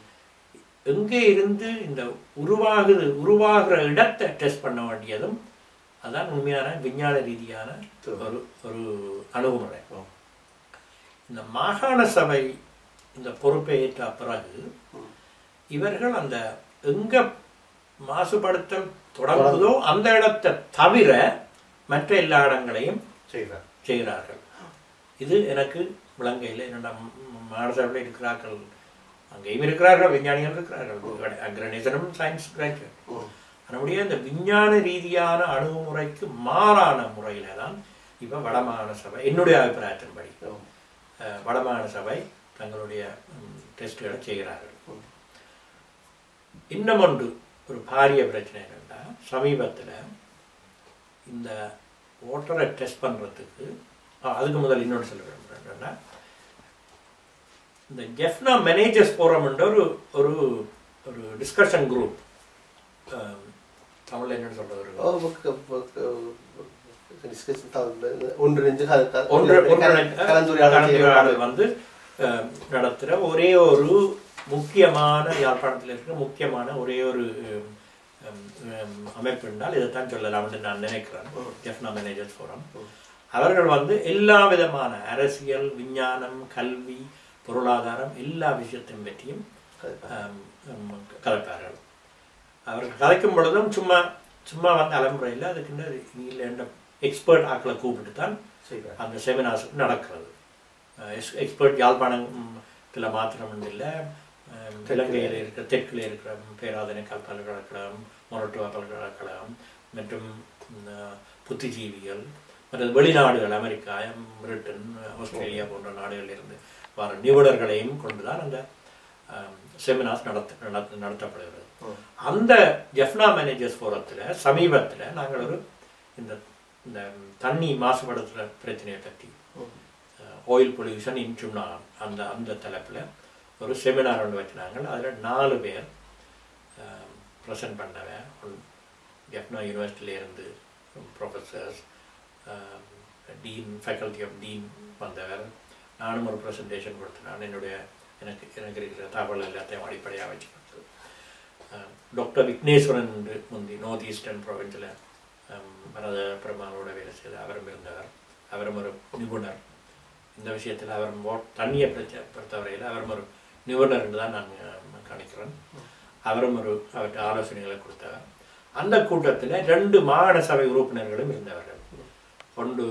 B: எங்கே இருந்து இந்த உருவாகுது உருவாகிற இடத்தை டெஸ்ட் பண்ண வேண்டியதும் அதான் உண்மையான விஞ்ஞான ரீதியான ஒரு ஒரு அணுகுமுறை
A: ம்.
B: இந்த மாகாண சபை இந்த பொறுப்பை ஏற்ற பிறகு
A: ம்.
B: இவர்கள் அந்த எங்க மாசுபடுத்தல் தொடங்குதோ அந்த இடத்தை தவிர மற்ற எல்லா இடங்களையும்
A: செய்கிறார்
B: செய்கிறார்கள் இது எனக்கு விளங்கையில் என்னென்ன மாணவர்கள் இருக்கிறார்கள் அங்கேயும் இருக்கிறார்கள் விஞ்ஞானிகள் இருக்கிறார்கள் அக்ரனேசனும் சயின்ஸ் கிராஜுவேட்
A: ம்.
B: அதனுடைய இந்த விஞ்ஞான ரீதியான அணுகுமுறைக்கு மாறான முறையில தான் இப்போ வடமாகாண சபை என்னுடைய அபிப்பிராயத்தின்படி
A: ம்.
B: அஹ், வடமாகாண சபை தங்களுடைய டெஸ்ட்டுகளை செய்கிறார்கள்
A: ம்.
B: இன்னும் ஒன்று ஒரு பாரிய பிரச்சனை என்னன்னா சமீபத்தில் இந்த ஓட்டரை டெஸ்ட் பண்ணுறதுக்கு அதுக்கு முதல் இன்னொன்று சொல்ல விரும்புகிறேன் என்னன்னா இந்த ஜெஃப்னா மேனேஜர்ஸ் ஃபோரம்ன்ற ஒரு ஒரு ஒரு டிஸ்கஷன் குரூப் தமிழில் என்னன்னு சொல்றது ஒரு
A: ஓ, புக்கு, புக்கு, discussion தான். ஒன்றிணைஞ்சு க- க-
B: ஒன்று ஒன்றிணைந்த
A: கலந்துரையாடல் செய்யற
B: கலந்துரையாடல் வந்து அஹ், நடத்துகிற ஒரே ஒரு முக்கியமான யாழ்ப்பாணத்தில் இருக்கிற முக்கியமான ஒரே ஒரு ஹம், ஹம், அமைப்பு என்றால் இதைத்தான் சொல்லலாம் என்று நான் நினைக்கிறேன் ஜெஃப்னா மேனேஜர்ஸ் ஃபோரம் அவர்கள் வந்து எல்லா விதமான அரசியல் விஞ்ஞானம் கல்வி பொருளாதாரம் எல்லா விஷயத்தையும் பற்றியும் ஹம், ஹம், கலப்பார்கள் அவர்கள் கலைக்கும் பொழுதும் சும்மா சும்மா வந்து அலம்புறையில் அதுக்கு இல்லை எக்ஸ்பர்ட் ஆக்களை கூப்பிட்டு தான்
A: செய்றாங்க.
B: அந்த செமினார்ஸ் நடக்கிறது எக்ஸ்பர்ட் யாழ்ப்பாணத்தில் மாத்திரம் இல்லை இலங்கையில் இருக்கிற தெற்கில் இருக்கிற பேராதனை கல் பல்கலைக்கழகம் மொரட்டுவா பல்கலைக்கழகம் மற்றும் ம், புத்திஜீவிகள் மற்றது வெளிநாடுகள் அமெரிக்கா பிரிட்டன் ஆஸ்திரேலியா போன்ற நாடுகளில் இருந்து வர நிபுணர்களையும் கொண்டுதான் அந்த செமினார்ஸ் நடத்த நடத்த நடத்தப்படுகிறது
A: ம்.
B: அந்த ஜெஃப்னா மேனேஜர்ஸ் ஃபோரத்தில் சமீபத்தில் நாங்கள் ஒரு இந்த இந்த தண்ணி மாசுபடுத்துகிற பிரச்சனையை பற்றி
A: ம்.
B: ஆயில் பொல்யூஷன் இன் சுண்ணா அந்த அந்த தலைப்பில் ஒரு செமினார் ஒன்று வச்சினாங்க அதில் நாலு பேர் ப்ரெசன்ட் பண்ணவன் ஜெஃப்னா யூனிவர்சிட்டியிலேருந்து professors dean faculty of dean வந்தவர் நானும் ஒரு ப்ரெசன்டேஷன் கொடுத்தேன் நான் என்னுடைய எனக்கு எனக்கு இருக்கிற தகவல் எல்லாத்தையும் அடிப்படையாக வச்சு கொடுத்தது டாக்டர் விக்னேஸ்வரன் என்று முந்தி நார்த் ஈஸ்டர்ன் ப்ரொவின்ஸில் பரத பெருமானோட வேலை செய்த அவரும் இருந்தவர் அவரும் ஒரு நிபுணர் இந்த விஷயத்தில் அவர் மோ- தண்ணியை பிரச்சனை பொறுத்தவரையில் அவரும் ஒரு நிபுணர் என்று தான் நான் அஹ், கணிக்கிறேன் அவரும் ஒரு அவர்கிட்ட ஆலோசனைகளை கொடுத்தவர் அந்த கூட்டத்தில் ரெண்டு மாகாண சபை உறுப்பினர்களும் இருந்தவர்கள் ஒன்று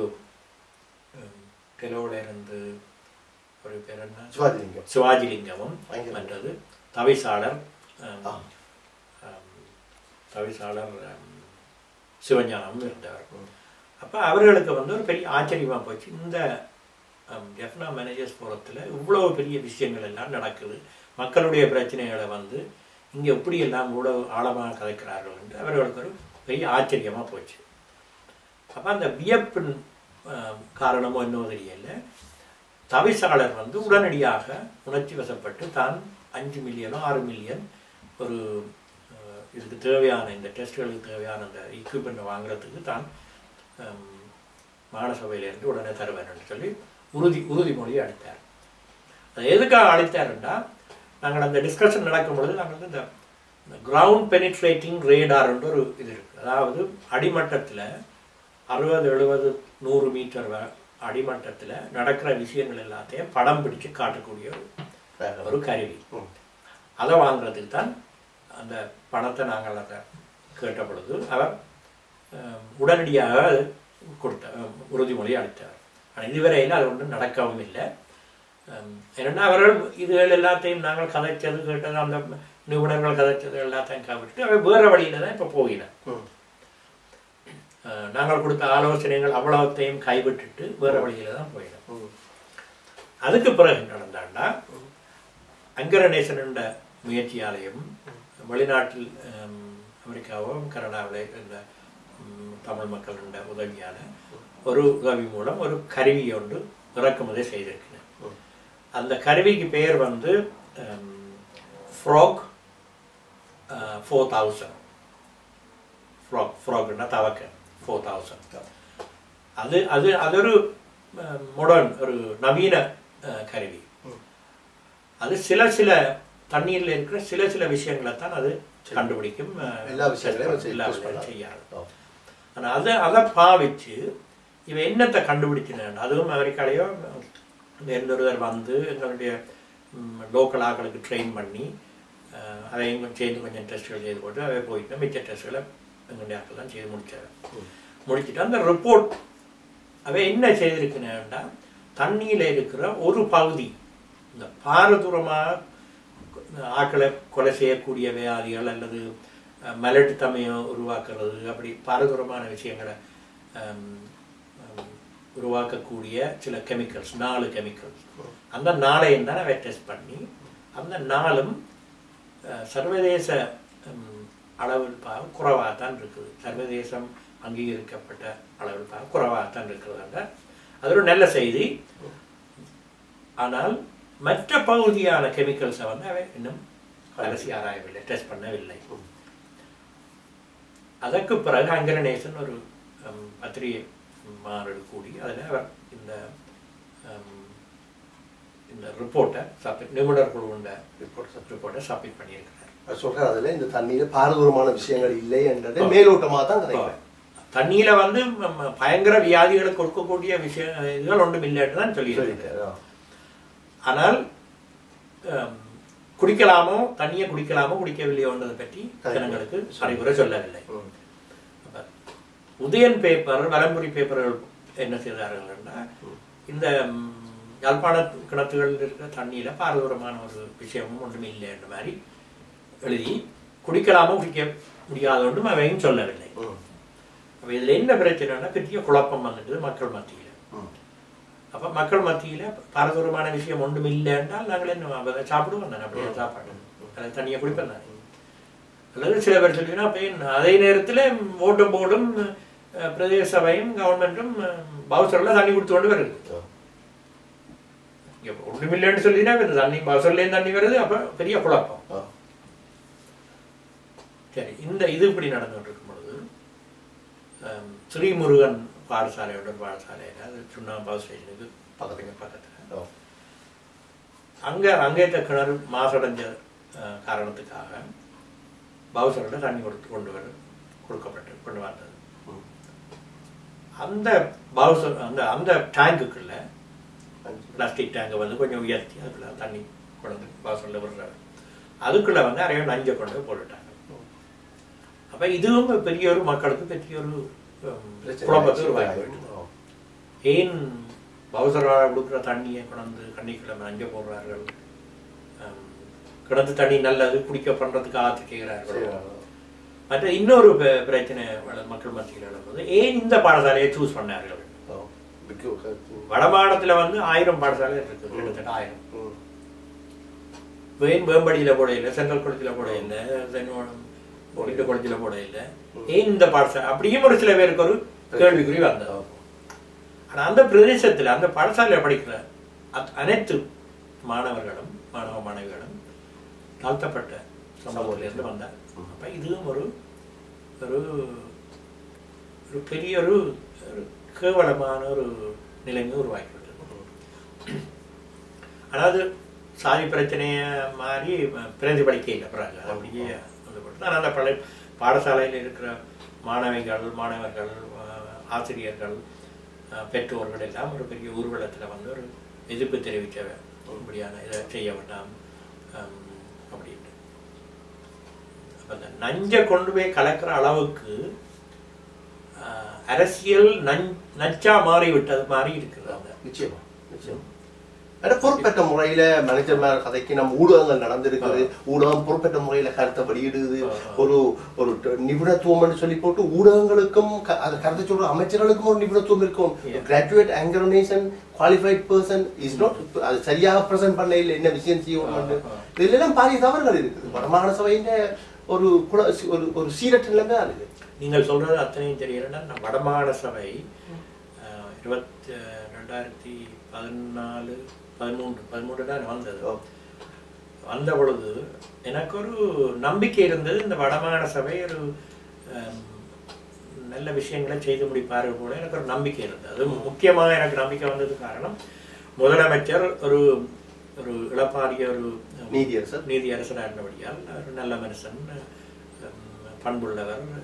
B: கெலோவில் இருந்து ஒரு பேர் என்ன
A: சிவாஜிலிங்கம்.
B: சிவாஜிலிங்கமும்
A: பயங்கரம்.
B: மற்றது தவிசாளர் அம்,
A: ஆ.
B: அம், தவிசாளர் அம், சிவஞானமும் இருந்தவர்
A: ம்.
B: அப்போ அவர்களுக்கு வந்து ஒரு பெரிய ஆச்சரியமாக போச்சு இந்த ஜெஃப்னா மேனேஜர்ஸ் ஃபோரத்தில் இவ்வளோ பெரிய விஷயங்கள் எல்லாம் நடக்குது மக்களுடைய பிரச்சனைகளை வந்து இங்கே எப்படி எல்லாம் கூட ஆழமாக கதைக்கிறார்கள் என்று அவர்களுக்கு ஒரு பெரிய ஆச்சரியமாக போச்சு அப்போ அந்த வியப்பின் அஹ், காரணமோ என்னவோ தெரியல தவிசாளர் வந்து உடனடியாக உணர்ச்சி வசப்பட்டு தான் அஞ்சு மில்லியனோ ஆறு மில்லியன் ஒரு அஹ், இதுக்கு தேவையான இந்த டெஸ்ட்டுகளுக்கு தேவையான அந்த எக்யூப்மெண்ட்டை வாங்குறதுக்கு தான் ஹம், மாகாண சபையிலேருந்து உடனே தருவேன்னு சொல்லி உறுதி உறுதிமொழியை அளித்தார் அது எதுக்காக அளித்தாருன்னா நாங்கள் அந்த டிஸ்கஷன் நடக்கும் பொழுது நாங்கள் வந்து இந்த கிரவுண்ட் பெனிட்ரேட்டிங் ரேடார்ன்ற ஒரு இது இருக்குது அதாவது அடிமட்டத்தில் அறுபது எழுபது நூறு மீட்டர் வ அடிமட்டத்தில் நடக்கிற விஷயங்கள் எல்லாத்தையும் படம் பிடிச்சு காட்டக்கூடிய ஒரு ஒரு கருவி
A: ம்.
B: அதை வாங்குறதுக்கு தான் அந்த பணத்தை நாங்கள் அதை கேட்ட பொழுது அவர் அஹ், உடனடியாக அது கொடுத்த அஹ், உறுதிமொழி அளித்தார் ஆனால் இதுவரையில் அது ஒன்றும் நடக்கவும் இல்லை அஹ், ஏன்னா அவர்கள் இதுகள் எல்லாத்தையும் நாங்கள் கதைச்சது கேட்டது அந்த நிபுணர்கள் கதைச்சது எல்லாத்தையும் கவிட்டு அவர் வேறு வழியில் தான் இப்போ போகிறார்
A: ம்.
B: அஹ், நாங்கள் கொடுத்த ஆலோசனைகள் அவ்வளவத்தையும் கைவிட்டுட்டு வேறு வழியில் தான் போயிடும்
A: ம்.
B: அதுக்கு பிறகு நடந்தாண்டா அங்கரணேசன் என்ற முயற்சியாலையும் வெளிநாட்டில் ஹம், அமெரிக்காவோ கனடாவிலே இந்த ஹம், தமிழ் மக்கள் என்ற உதவியால ஒரு உதவி மூலம் ஒரு கருவி ஒன்று இறக்குமதி செய்திருக்கிறேன்
A: ம்.
B: அந்த கருவிக்கு பெயர் வந்து ஃப்ராக் ஃபோர் தௌசண்ட் ஃப்ராக் ஃப்ராக்னா தவக்க ஃபோர் தௌசண்ட் அது அது அது ஒரு மாடர்ன் ஒரு நவீன அஹ், கருவி
A: ம்.
B: அது சில சில தண்ணீரில் இருக்கிற சில சில விஷயங்களை தான் அது கண்டுபிடிக்கும் அஹ்,
A: எல்லா விஷயங்களையும் வச்சு
B: எல்லா
A: push
B: விஷயங்களையும்
A: பண்ணலாம்.
B: செய்யாது
A: ஓ.
B: ஆனால் அதை அதை பாவிச்சு இவன் என்னத்தை கண்டுபிடிச்சினான் அதுவும் அமெரிக்காலேயோ இந்த எந்தொருவர் வந்து எங்களுடைய லோக்கல் ஆக்களுக்கு ட்ரெயின் பண்ணி அஹ், அதையும் கொஞ்சம் செய்து கொஞ்சம் டெஸ்ட்டுகள் செய்து போட்டு அவை போயிட்டு மிச்ச டெஸ்ட்டுகளை எங்களுடைய ஆட்கள் தான் செய்து முடிச்சாங்க
A: ம்.
B: முடிச்சுட்டு அந்த ரிப்போர்ட் அவன் என்ன செய்திருக்கிறான்டா தண்ணியில் இருக்கிற ஒரு பகுதி இந்த பாரதூரமாக ஆட்களை கொலை செய்யக்கூடிய வியாதிகள் அல்லது அஹ், மலட்டுத்தன்மையை உருவாக்குறது அப்படி பாரதூரமான விஷயங்களை ஹம், ஹம், உருவாக்கக்கூடிய சில கெமிக்கல்ஸ் நாலு கெமிக்கல்ஸ் அந்த நாளையும் தான் அவை டெஸ்ட் பண்ணி அந்த நாளும் அஹ், சர்வதேச ஹம், அளவில் பார்க்க குறைவாக தான் இருக்குது சர்வதேசம் அங்கீகரிக்கப்பட்ட அளவில் பார்க்க குறைவாக தான் இருக்கிறதாங்க அது ஒரு நல்ல செய்தி ஆனால் மற்ற பகுதியான கெமிக்கல்ஸை வந்து அவை இன்னும் அலசி ஆராயவில்லை டெஸ்ட் பண்ணவில்லை அதற்கு பிறகு அங்கரநேசன் ஒரு ஹம், பத்திரிகை மாநாடு கூடி அதில் அவர் இந்த ஹம், இந்த ரிப்போர்ட்டை சப்மிட் நிபுணர் குழுவுண்ட ரிப்போர்ட்டை சப்மிட் பண்ணியிருக்கிறார்
A: சொல்றேன் அதுல இந்த தண்ணீர பாரதூரமான விஷயங்கள் இல்லை என்றதை மேலோட்டமா தான் கதைக்கிறேன்
B: தண்ணியில வந்து ம- ம- பயங்கர வியாதிகளை கொடுக்கக்கூடிய விஷய இதுகள் ஒன்றும் இல்லைன்னு தான் சொல்லியிருக்காரு
A: சொல்லிட்டேன்
B: ஆனால் ஹம், குடிக்கலாமோ தண்ணியை குடிக்கலாமோ குடிக்கவில்லையோன்றதை பற்றி ஜனங்களுக்கு அறிவுரை சொல்லவில்லை அப்ப உதயன் பேப்பர் வலம்புரி பேப்பர்கள் என்ன செய்தார்கள்னா இந்த ம், யாழ்ப்பாண கிணத்துகள் இருக்கிற தண்ணியில பாரதூரமான ஒரு விஷயமும் ஒன்றும் இல்லைன்ற மாதிரி எழுதி குடிக்கலாமோ குடிக்க முடியாத ஒன்றும் அவையும் சொல்லவில்லை அப்ப இதுல என்ன பிரச்சனைனா பெரிய குழப்பம் வந்துட்டு மக்கள் மத்தியில அப்ப மக்கள் மத்தியில பாரதூரமான விஷயம் ஒன்றும் இல்லை என்றால் நாங்கள் என்ன அதை சாப்பிடுவோம் தானே அப்படியே சாப்பாடு அதை தண்ணியை குடிப்போம் தானே அல்லது சில பேர் சொல்லினா அப்ப என்ன? அதே நேரத்துல ஓட்டு போர்டும் அஹ், பிரதேச சபையும் கவர்மெண்ட்டும் பவுசர்ல தண்ணி கொடுத்து கொண்டு வருது இங்க ஒண்ணுமில்லைன்னு சொல்லினா இந்த தண்ணி பவுசர்லேயும் தண்ணி வருது அப்ப பெரிய குழப்பம் சரி இந்த இது இப்படி நடந்துட்டு இருக்கும் பொழுது அம், ஸ்ரீமுருகன் பாடசாலையோட ஒரு பாடசாலையில அது சுண்ணாம்பு பஸ் ஸ்டேஷனுக்கு பக்கத்துக்கு பக்கத்துல அங்க அங்கேத்த கிணறு மாசடைஞ்ச அஹ், காரணத்துக்காக பவுசரோட தண்ணி கொடுத்து கொண்டு வர கொடுக்கப்பட்டு கொண்டு வந்தது அந்த பவுசர் அந்த அந்த டேங்குக்குள்ள பிளாஸ்டிக் டேங்கை வந்து கொஞ்சம் உயர்த்தி அதுக்குள்ள தண்ணி கொண்டு வந்து பவுசரில் விடுறாரு அதுக்குள்ள வந்து நிறைய நஞ்சை கொண்டு போய் போட்டுட்டாங்க அப்ப இதுவும் பெரிய ஒரு மக்களுக்கு பெரிய ஒரு ஹம், குழப்பத்தை உருவாக்கி விட்டது. ஏன் பவுசராக கொடுக்குற தண்ணியை கொண்டு கண்ணிக்குள்ள நஞ்ச போடுறார்கள் ஹம், கிணத்து தண்ணி நல்லது குடிக்க பண்றதுக்கு ஆத்து செய்கிறார்கள் மற்ற இன்னொரு பெ- பிரச்சனை வள- மக்கள் மத்தியில் எழும்போது ஏன் இந்த பாடசாலையை சூஸ் பண்ணார்கள் வடமாடத்துல வந்து ஆயிரம் பாடசாலை இருக்கு கிட்டத்தட்ட ஆயிரம் வேன் வேம்படியில போட இல்லை செங்கல் குளத்துல போட இல்லை தென்னோடம் இந்த குளத்துல போட இல்லை ஏன் இந்த பாடசாலை அப்படியும் ஒரு சில பேருக்கு ஒரு கேள்விக்குறி வந்தது ஆனா அந்த பிரதேசத்துல அந்த பாடசாலையில படிக்கிற அத்- அனைத்து மாணவர்களும் மாணவ மாணவிகளும் தாழ்த்தப்பட்ட சமூகத்திலிருந்து வந்தார் அப்ப இதுவும் ஒரு ஒரு ஒரு பெரிய ஒரு ஒரு கேவலமான ஒரு நிலைமை உருவாக்கிவிட்டது அதாவது சாதி பிரச்சனையை மாறி பிரதிபலிக்க இல்லை பிறகு அது அப்படியே வந்து போட்டு ஆனால் அந்த பழைய பாடசாலையில் இருக்கிற மாணவிகள் மாணவர்கள் அஹ், ஆசிரியர்கள் அஹ், பெற்றோர்கள் எல்லாம் ஒரு பெரிய ஊர்வலத்தில் வந்து ஒரு எதிர்ப்பு தெரிவிக்க இப்படியான இதை செய்ய வேண்டாம் ஹம், அப்படின்ட்டு அப்ப அந்த நஞ்சை கொண்டு போய் கலக்கிற அளவுக்கு அஹ், அரசியல் நஞ் நச்சா மாறிவிட்டது மாறி இருக்குது அந்த
A: நிச்சயமா நிச்சயமா ஆனா பொறுப்பற்ற முறையில மேனேஜர்மார் கதைக்கு நம்ம ஊடகங்கள் நடந்திருக்குது ஊடகம் பொறுப்பற்ற முறையில கருத்தை வெளியிடுது ஒரு ஒரு ட- நிபுணத்துவம்னு சொல்லி போட்டு ஊடகங்களுக்கும் க- அது கருத்தை சொல்ற அமைச்சர்களுக்கும் ஒரு நிபுணத்துவம் இருக்கும்
B: Yeah.
A: கிராஜுவேட் ஆங்கரனேஷன் குவாலிஃபைட் பர்சன் இஸ் நாட் அது சரியாக பிரசன்ட் பண்ண இல்லை என்ன விஷயம் செய்யணும்
B: ஆ, ஆ.
A: இதுல எல்லாம் பாரிய தவறுகள் இருக்குது வடமாகாண சபையின் ஒரு குல ஒரு ஒரு சீரற்ற நிலைமை தான் இருக்கு
B: நீங்கள் சொல்றது அத்தனையும் தெரியலன்னா நம்ம வடமாகாண சபை அஹ், இருபத்தி ரெண்டாயிரத்தி பதினாலு பதிமூன்று பதிமூன்று தான் வந்தது
A: ஓ.
B: வந்த பொழுது எனக்கு ஒரு நம்பிக்கை இருந்தது இந்த வடமாகாண சபை ஒரு அஹ், நல்ல விஷயங்களை செய்து முடிப்பார்கள் போல எனக்கு ஒரு நம்பிக்கை இருந்தது அது முக்கியமாக எனக்கு நம்பிக்கை வந்தது காரணம் முதலமைச்சர் ஒரு ஒரு இளப்பாரிய ஒரு
A: நீதியரசர்
B: நீதி அரசராக இருந்தபடியால் ஒரு நல்ல மனுஷன் ஹம், பண்புள்ளவர் ஹம்,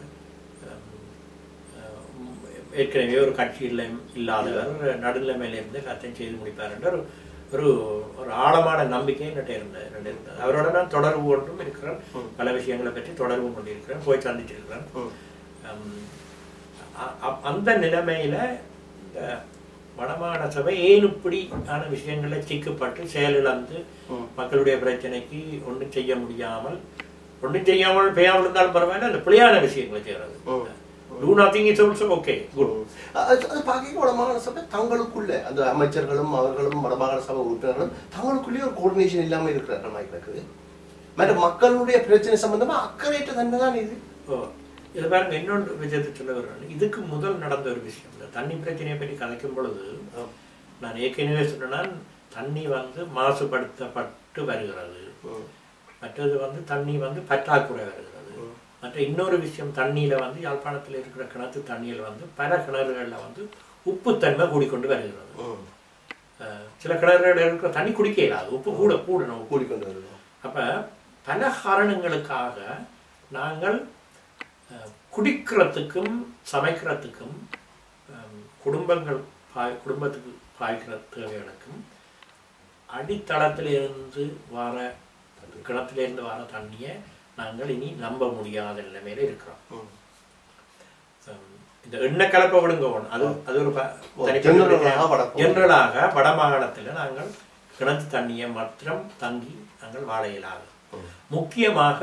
B: ஹம், ஏற்கனவே ஒரு கட்சியில் இல்லாதவர் நடுநிலைமையில இருந்து எல்லாத்தையும் செய்து முடிப்பார் என்ற ஒரு ஒரு ஒரு ஆழமான நம்பிக்கை என்கிட்ட இருந்தது என்னிடம் இருந்தது அவரோட நான் தொடர்பு கொண்டும் இருக்கிறேன் பல விஷயங்களை பற்றி தொடர்பு கொண்டிருக்கிறேன் போய் சந்திச்சிருக்கிறேன்
A: ம்.
B: ஹம், அ- அ- அந்த நிலைமையில இந்த வடமாகாண சபை ஏன் இப்படியான விஷயங்களை சிக்கப்பட்டு செயலிழந்து
A: ம்.
B: மக்களுடைய பிரச்சனைக்கு ஒன்றும் செய்ய முடியாமல் ஒன்றும் செய்யாமல் பெய்யாமல் இருந்தாலும் பரவாயில்ல அந்த பிழையான விஷயங்களை செய்யறது
A: ம்.
B: Do nothing is also okay good
A: அது அது பார்க்க வடமாகாண சபை தங்களுக்குள்ள அந்த அமைச்சர்களும் அவர்களும் வடமாகாண சபை உறுப்பினர்களும் தங்களுக்குள்ளேயே ஒரு கோஆர்டினேஷன் இல்லாம இருக்கிற மாதிரி இருக்குது மற்ற மக்களுடைய பிரச்சனை சம்பந்தமா அக்கறையற்ற தன்மை தான் இது
B: ஓ இது பாருங்க இன்னொன்று விஷயத்தை சொல்ல வர்றேன் இதுக்கு முதல் நடந்த ஒரு விஷயம் இந்த தண்ணி பிரச்சனையை பற்றி கதைக்கும் பொழுது நான் ஏற்கனவே சொன்னேன் தண்ணி வந்து மாசுபடுத்தப்பட்டு வருகிறது
A: ம்.
B: மற்றது வந்து தண்ணி வந்து பற்றாக்குறை வருகிறது
A: ம்.
B: மற்ற இன்னொரு விஷயம் தண்ணியில வந்து யாழ்ப்பாணத்தில் இருக்கிற கிணத்து தண்ணியில் வந்து பல கிணறுகளில் வந்து உப்புத்தன்மை கூடிக்கொண்டு வருகிறது
A: ம்.
B: அஹ் சில கிணறுகளில் இருக்கிற தண்ணி குடிக்க இயலாது உப்பு கூட கூடணும்
A: கூடிக்கொண்டு வருகிறோம்
B: அப்ப பல காரணங்களுக்காக நாங்கள் அஹ், குடிக்கிறதுக்கும் சமைக்கிறதுக்கும் அஹ், குடும்பங்கள் பாய் குடும்பத்துக்கு பாய்க்கிற தேவைகளுக்கும் அடித்தளத்திலிருந்து வர கிணத்திலிருந்து வர தண்ணியை நாங்கள் இனி நம்ப முடியாத நிலைமையில இருக்கிறோம்
A: ம்.
B: அஹ், இந்த எண்ணெய் கலப்பை விடுங்க ஒண்ணு. அது அது ஒரு ப-
A: ஓ,
B: தனிப்பட்ட
A: ஜெனரலாக
B: விஷயம்.
A: வடக்கு.
B: ஜெனரலாக வடமாகாணத்தில் நாங்கள் கிணத்து தண்ணியை மாத்திரம் தங்கி நாங்கள் வாழ இயலாது
A: ம்.
B: முக்கியமாக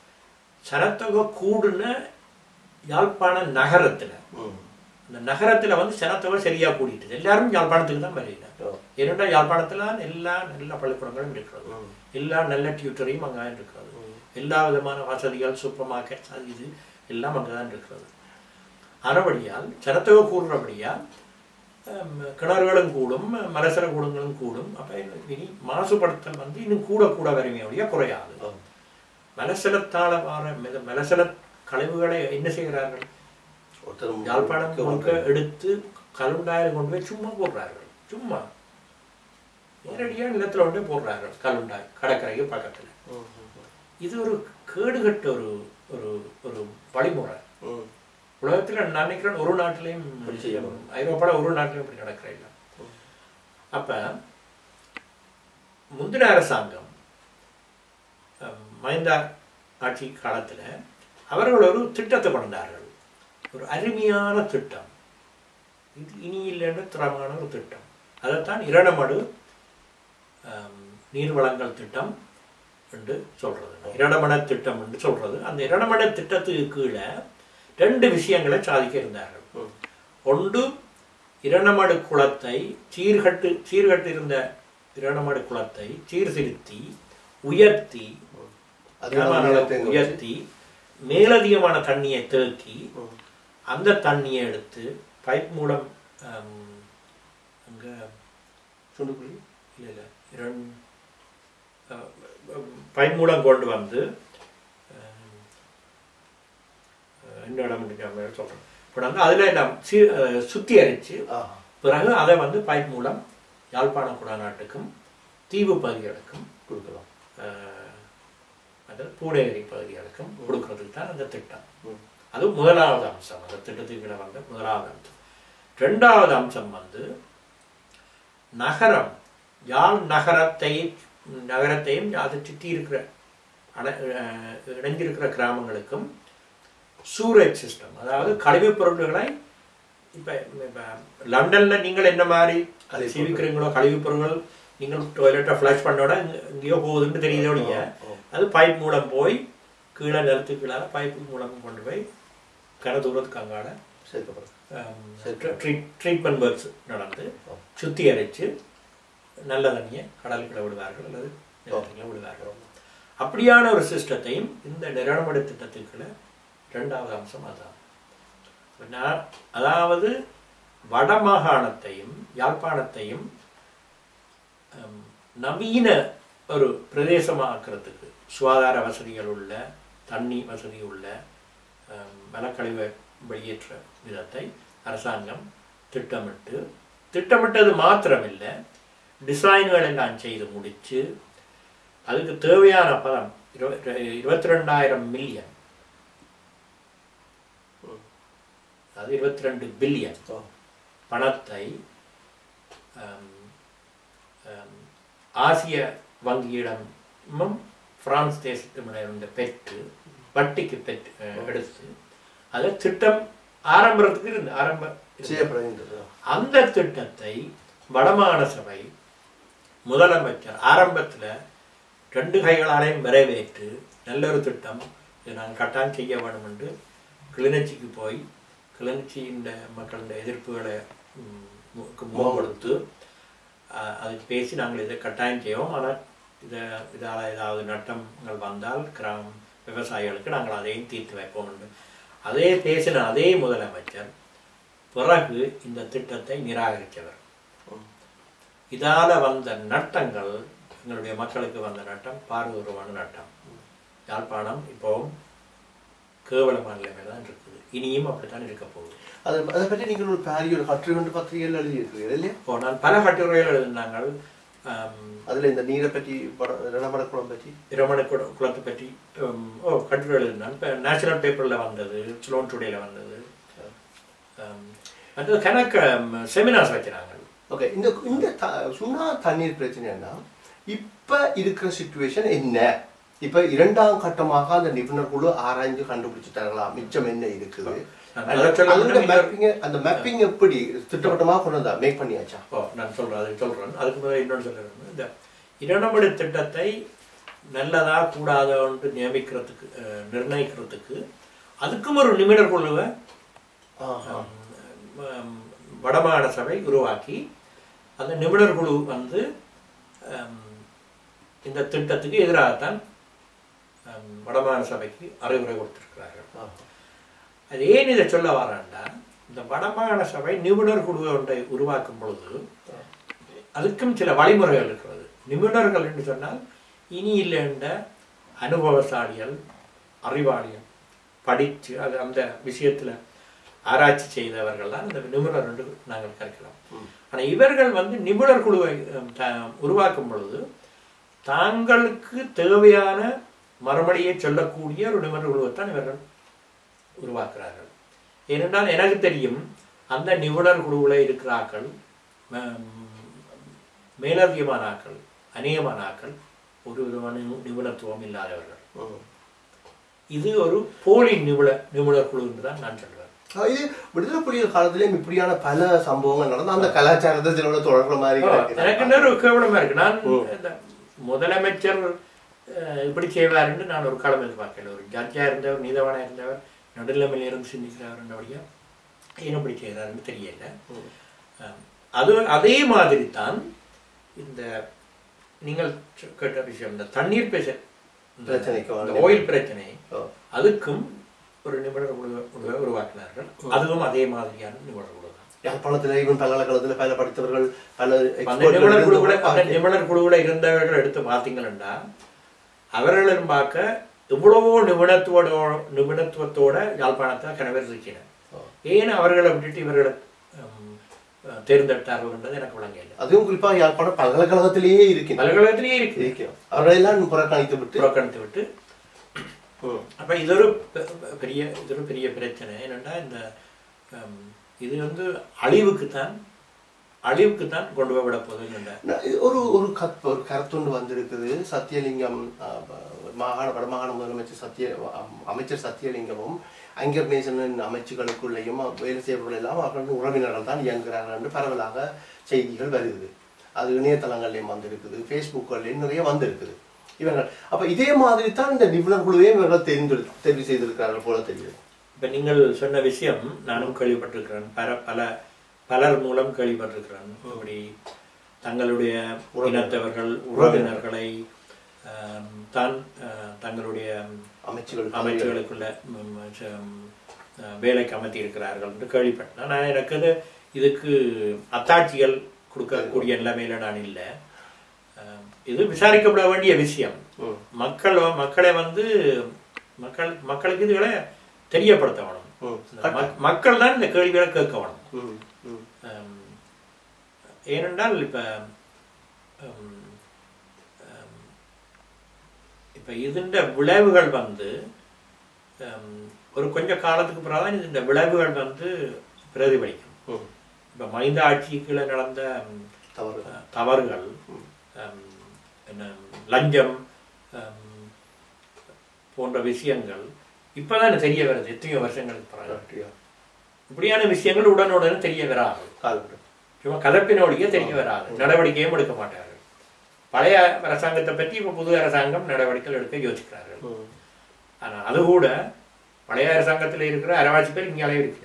B: சனத்தொகை கூடுன யாழ்ப்பாண நகரத்துல
A: ம்.
B: அந்த நகரத்துல வந்து சனத்தொகை சரியா கூடிட்டு எல்லாரும் யாழ்ப்பாணத்துக்கு தான் வருகிறார்
A: ஓ.
B: ஏனென்றா யாழ்ப்பாணத்துல எல்லா நல்ல பள்ளிக்கூடங்களும் இருக்கிறது
A: ம்.
B: எல்லா நல்ல டியூட்டரையும் அங்கே இருக்கிறது
A: ம்.
B: எல்லா விதமான வசதிகள் சூப்பர் மார்க்கெட் அது இது எல்லாம் அங்கே தான் இருக்கிறது ஆனபடியால் சனத்தொகை கூடுறபடியால் ஹம், கிணறுகளும் கூடும் மலசர கூடங்களும் கூடும் அப்போ இனி மாசுபடுத்தல் வந்து இன்னும் கூட கூட வருமையுடைய குறையாது
A: ஓ.
B: மலசலத்தால வர மித- மலசல கழிவுகளை என்ன செய்கிறார்கள்
A: ஒருத்தர்
B: யாழ்ப்பாணம்
A: முழுக்க
B: முழுக்க எடுத்து கலுண்டாயில் கொண்டு போய் சும்மா போடுறார்கள் சும்மா நேரடியாக நிலத்துல கொண்டு போய் போடுறார்கள் கலுண்டாய் கடற்கரைக்கு பக்கத்துல
A: ம். ம்.
B: இது ஒரு கேடுகட்ட ஒரு ஒரு ஒரு வழிமுறை
A: ம்.
B: உலகத்துல நான் நினைக்கிறேன் ஒரு நாட்டிலையும்
A: இப்படி செய்யணும்.
B: ஐரோப்பால ஒரு நாட்டிலையும் இப்படி நடக்கிற இல்லை அப்ப முந்தின அரசாங்கம் அஹ், மஹிந்தா ஆட்சி காலத்துல அவர்கள் ஒரு திட்டத்தை கொண்டார்கள் ஒரு அருமையான திட்டம் இது இனி இல்லைன்னு திறமான ஒரு திட்டம் அதைத்தான் இரணமடு அஹ், நீர்வளங்கள் திட்டம் என்று சொல்றது இரணமட திட்டம் என்று சொல்றது அந்த இரணமட திட்டத்துக்கு கீழே ரெண்டு விஷயங்களை சாதிக்க இருந்தார்கள்
A: ம்.
B: ஒன்று இரணமடு குளத்தை சீர்கட்டு சீர்கட்டு இருந்த இரணமடு குளத்தை சீர்திருத்தி உயர்த்தி
A: அதிகமான
B: கிராம
A: நிலத்தை இங்க வச்சு.
B: உயர்த்தி மேலதிகமான தண்ணியை தேக்கி
A: ம்.
B: அந்த தண்ணியை எடுத்து பைப் மூலம் ஆம், அங்க
A: சுண்டுக்குழி
B: இல்லை இல்லை இரண் பைப் மூலம் கொண்டு வந்து ஆம், என்ன இடம் முடிக்காம சொல்கிறேன் இப்போ வந்து அதில் எல்லாம் சீ அஹ், சுத்திகரித்து
A: ஆ.
B: பிறகு அதை வந்து பைப் மூலம் யாழ்ப்பாண குடாநாட்டுக்கும் தீவு பகுதிகளுக்கும்
A: கொடுக்கலாம்
B: ஆஹ், அதாவது பூடேரி பகுதிகளுக்கும் கொடுக்கறதுக்கு தான் அந்த திட்டம்
A: ம்.
B: அது முதலாவது அம்சம் அந்த திட்டத்துக்குள்ள வந்த முதலாவது அம்சம் ரெண்டாவது அம்சம் வந்து நகரம் யாழ் நகரத்தை நகரத்தையும் அதை சுற்றி இருக்கிற அட அஹ், இணைஞ்சிருக்கிற கிராமங்களுக்கும் சூரேஜ் சிஸ்டம் அதாவது கழிவுப் பொருட்களை இப்போ இப்போ லண்டனில் நீங்கள் என்ன மாதிரி
A: கழிவுப்
B: சிவிக்கிறீங்களோ கழிவுப் பொருட்கள் நீங்கள் டொய்லெட்டை ஃப்ளஷ் பண்ணோட இங்க- எங்கேயோ போகுதுன்னு தெரியுதோ ஒழிய
A: ஓ, ஓ.
B: அது பைப் மூலம் போய் கீழே நிலத்துக்கு கீழே பைப்பு மூலம் கொண்டு போய் கன தூரத்துக்கு அங்கால
A: சேர்க்கப்படுது
B: ட்ரீட்மெண்ட் ஒர்க்ஸ் நடந்து
A: ஓ.
B: சுத்திகரித்து நல்ல தண்ணியை கடலுக்குள்ள விடுவார்கள் அல்லது நிலத்துக்குள்ள விடுவார்கள் அப்படியான ஒரு சிஸ்டத்தையும் இந்த நிரணமடை திட்டத்துக்குள்ள இரண்டாவது அம்சம் அதான் நான் அதாவது வடமாகாணத்தையும் யாழ்ப்பாணத்தையும் ஹம், நவீன ஒரு பிரதேசமாக்குறதுக்கு சுகாதார வசதிகள் உள்ள தண்ணி வசதி உள்ள ஹம், மலக்கழிவை வெளியேற்ற விதத்தை அரசாங்கம் திட்டமிட்டு திட்டமிட்டது மாத்திரமில்லை டிசைன்கள் எல்லாம் செய்து முடித்து அதுக்கு தேவையான பணம் இருபத்தி ரெண்டாயிரம் மில்லியன் அது இருபத்தி ரெண்டு பில்லியன்
A: ஓ.
B: பணத்தை ஆம், ஆம், ஆசிய வங்கியிடமும் பிரான்ஸ் தேசத்திடமிருந்து பெற்று வட்டிக்கு பெற்று அஹ், எடுத்து அதை திட்டம் ஆரம்பத்துக்கு இருந்து ஆரம்ப
A: செய்யப்படுகின்றது
B: அந்த திட்டத்தை வடமாகாண சபை முதலமைச்சர் ஆரம்பத்தில் ரெண்டு கைகளாலையும் வரவேற்று நல்ல ஒரு திட்டம் இதை நாங்கள் கட்டாயம் செய்ய வேணும் என்று கிளிநொச்சிக்கு போய் கிளிநொச்சியின் மக்களின் எதிர்ப்புகளை ம், மு- முகம் கொடுத்து அஹ், அதுக்கு பேசி நாங்கள் இதை கட்டாயம் செய்வோம் ஆனால் இதை இதால் ஏதாவது நட்டங்கள் வந்தால் கிராம விவசாயிகளுக்கு நாங்கள் அதையும் தீர்த்து வைப்போம் என்று அதே பேசின அதே முதலமைச்சர் பிறகு இந்த திட்டத்தை நிராகரித்தவர் இதால வந்த நட்டங்கள் எங்களுடைய மக்களுக்கு வந்த நட்டம் பார்வூரமான நட்டம் யாழ்ப்பாணம் இப்போவும் கேவலமான நிலைமையில தான் இருக்குது இனியும் அப்படித்தான் இருக்க போகுது
A: அது அதை பற்றி நீங்கள் ஒரு பாரிய ஒரு கட்டுரை கொண்டு பத்திரிகையில் எழுதியிருக்கிறீர்கள் இல்லையா
B: இப்போ நான் பல கட்டுரைகள் எழுதினாங்கள் ஆம்,
A: அதுல இந்த நீரை பற்றி படம் ரணமடக்குளம் பற்றி
B: இரமண குல- குலத்தை பற்றி உம், ஓ கட்டுரை எழுதினான் இப்போ நேஷனல் பேப்பரில் வந்தது ஸ்லோன் டுடேல வந்தது ஆம், மற்றது கணக்கு செமினார்ஸ் வைக்கிறாங்க
A: ஓகே இந்த இந்த த- சுண்ணா தண்ணீர் பிரச்சனைன்னா இப்ப இருக்கிற சுச்சுவேஷன் என்ன இப்ப இரண்டாம் கட்டமாக அந்த நிபுணர் குழு ஆராய்ந்து கண்டுபிடிச்சிட்டாங்களா மிச்சம் என்ன இருக்குது
B: நான் அதை சொல்ல
A: அந்த
B: முடியும்.
A: மேப்பிங் அந்த மேப்பிங் எப்படி திட்டவட்டமாக கொண்டு வந்தா மேக் பண்ணியாச்சா
B: ஓ நான் சொல்கிறேன் அதை சொல்கிறேன் அதுக்கு முதல்ல இன்னொன்று சொல்கிறேன் இந்த இரண்டமடி திட்டத்தை நல்லதா கூடாதோன்ட்டு நியமிக்கிறதுக்கு அஹ், நிர்ணயிக்கிறதுக்கு அதுக்கும் ஒரு நிமிடர் குழுவை
A: ஆஹா.
B: ஹம், வடமாகாண சபை உருவாக்கி அந்த நிபுணர் குழு வந்து ஹம், இந்த திட்டத்துக்கு எதிராகத்தான் ஹம், வடமாகாண சபைக்கு அறிவுரை கொடுத்திருக்கிறார்கள்
A: ஆஹா.
B: அது ஏன் இதை சொல்ல வரான்டா இந்த வடமாகாண சபை நிபுணர் குழு ஒன்றை உருவாக்கும் பொழுது அதுக்கும் சில வழிமுறைகள் இருக்கிறது நிபுணர்கள் என்று சொன்னால் இனி இல்லைன்ற அனுபவசாலிகள் அறிவாளிகள் படித்து அது அந்த விஷயத்துல ஆராய்ச்சி செய்தவர்கள் தான் இந்த நிபுணர் என்று நாங்கள் கற்கலாம் ஆனா இவர்கள் வந்து நிபுணர் குழுவை அஹ், த- உருவாக்கும் பொழுது தாங்களுக்கு தேவையான மறுமொழியை சொல்லக்கூடிய ஒரு நிபுணர் குழுவைத்தான் இவர்கள் உருவாக்குறார்கள் ஏனென்றால் எனக்கு தெரியும் அந்த நிபுணர் குழுவில் இருக்கிறார்கள் ம- மேலதிகமான ஆக்கள் அநேகமான ஆக்கள் ஒரு விதமான நிபு- நிபுணத்துவம் இல்லாதவர்கள்
A: ம்.
B: இது ஒரு போலி நிபுண நிபுணர் குழு என்று தான் நான் சொல்வேன்
A: ஆ, இது விடுதலை புலிகள் காலத்திலேயும் இப்படியான பல சம்பவங்கள் நடந்து அந்த கலாச்சாரத்தை சிலோட தொடர்ற மாதிரி
B: எனக்கு
A: இருக்கு.
B: இன்னொரு கேவலமா இருக்கு நான் இந்த முதலமைச்சர் அஹ், இப்படி செய்வாருன்னு நான் ஒரு காலம் எதிர்பார்க்கல ஒரு ஜட்ஜா இருந்தவர் நீதவானா இருந்தவர் நடுநிலைமையில இருந்து சிந்திக்கிறவர் என்றபடியா ஏன் இப்படி செய்கிறாருன்னு தெரியல
A: ம்.
B: அஹ், அது அதே மாதிரி தான் இந்த நீங்கள் சொ- கேட்ட விஷயம் இந்த தண்ணீர் பிரச்சனை இந்த-
A: பிரச்சனைக்கு
B: இந்த
A: வந்து-
B: ஓயில் பிரச்சனை
A: ஓ.
B: அதுக்கும் ஒரு நிபுணர் குழு- குழுவை உருவாக்கினார்கள் அதுவும் அதே மாதிரியான நிபுணர் குழு தான்
A: யாழ்ப்பாணத்துல இவன் பல்கலைக்கழகத்துல பல படித்தவர்கள் பல
B: அந்த
A: expertகள்
B: நிபுணர்
A: இருந்து
B: குழுவுல அந்த
A: பார்க்க-
B: நிபுணர் குழுவுல இருந்தவர்கள் எடுத்து பார்த்தீங்கன்னா அவர்களும் பார்க்க எவ்வளவோ நிபுணத்துவோட நிபுணத்துவத்தோட யாழ்ப்பாணத்தை கணவர் இருக்கிறார்
A: ஓ.
B: ஏன் அவர்களை விட்டுட்டு இவர்களை ஹம், அஹ், தேர்ந்தெடுத்தார்கள்ன்றது எனக்கு விளங்கல
A: அதுவும் குறிப்பா யாழ்ப்பாணம் பல்கலைக்கழகத்திலேயே இருக்கின்றன
B: பல்கலைக்கழகத்திலேயே இருக்கு
A: இருக்கிறோம் அவர்களெல்லாம் புறக்கணித்து விட்டு
B: புறக்கணித்து விட்டு
A: ம்.
B: அப்ப இது ஒரு பெ- பெரிய இது ஒரு பெரிய பிரச்சனை என்னன்னா இந்த ஹம், இது வந்து அழிவுக்கு தான் அழிவுக்கு தான் கொண்டு போய் விட போகுதுன்னு
A: நான் இது ஒரு ஒரு கத் ஒரு கருத்துண்டு வந்திருக்குது சத்தியலிங்கம் அஹ், மாகாண வடமாகாண முதலமைச்சர் சத்திய அம்- அமைச்சர் சத்தியலிங்கமும் ஐங்கர் நேசனின் அமைச்சுகளுக்குள்ளேயும் வேலை செய்பவர்கள் எல்லாம் அவர்களின் உறவினர்கள் தான் இயங்குகிறார்கள் என்று பரவலாக செய்திகள் வருகிறது அது இணையதளங்கள்லையும் வந்திருக்குது ஃபேஸ்புக்கள்லையும் நிறைய வந்திருக்குது இவர்கள் அப்ப இதே மாதிரி தான் இந்த நிபுணர் குழுவையும் இவர்கள் தெரிந்து தெரிவு செய்திருக்கிறார்கள் போல தெரியுது
B: இப்ப நீங்கள் சொன்ன விஷயம் நானும் கேள்விப்பட்டிருக்கிறேன் பல பல பலர் மூலம் கேள்விப்பட்டிருக்கிறேன் இப்படி தங்களுடைய இனத்தவர்கள் உறவினர்களை ஆம், தான் ஆஹ், தங்களுடைய
A: அமைச்சுகள்
B: அமைச்சர்களுக்குள்ள ம், ச- ம், ஆஹ், வேலைக்கு அமர்த்தி இருக்கிறார்கள் என்று கேள்விப்பட்டேன் நான் எனக்கு அது இதுக்கு அத்தாட்சிகள் கொடுக்கக்கூடிய நிலைமையில நான் இல்லை ஆஹ், இது விசாரிக்கப்பட வேண்டிய விஷயம்
A: ம்.
B: மக்கள் மக்களை வந்து மக்கள் மக்களுக்கு இதுகளை தெரியப்படுத்த வேணும்
A: ம்.
B: இந்த மக்- மக்கள் தான் இந்த கேள்விகளை கேட்க வேணும்
A: ம். ம்.
B: ஆம், ஏனென்றால் இப்ப ஆம், ஆம், இப்ப இதுண்ட விளைவுகள் வந்து ஆம், ஒரு கொஞ்ச காலத்துக்கு பிறகு இந்த விளைவுகள் வந்து பிரதிபலிக்கும்
A: ம்.
B: இப்ப மைந்த ஆட்சிக்குள்ள நடந்த ம்,
A: தவறு
B: அஹ், தவறுகள் ஆம், என்ன லஞ்சம் ஆம், போன்ற விஷயங்கள் இப்பதான் எனக்கு தெரிய வருது எத்தனையோ வருஷங்களுக்கு பிறகு
A: அப்படியா?
B: இப்படியான விஷயங்கள் உடனுடன் தெரிய வராது
A: காலப்படும்
B: சும்மா கதப்பினோடைய தெரிய வராது நடவடிக்கையும் எடுக்க மாட்டார்கள் பழைய அரசாங்கத்தை பற்றி இப்போ புது அரசாங்கம் நடவடிக்கைகள் எடுக்க யோசிக்கிறார்கள்
A: ம்.
B: ஆனா அது கூட பழைய அரசாங்கத்தில் இருக்கிற அரவாசி பேர் இங்கே இருக்கிறேன்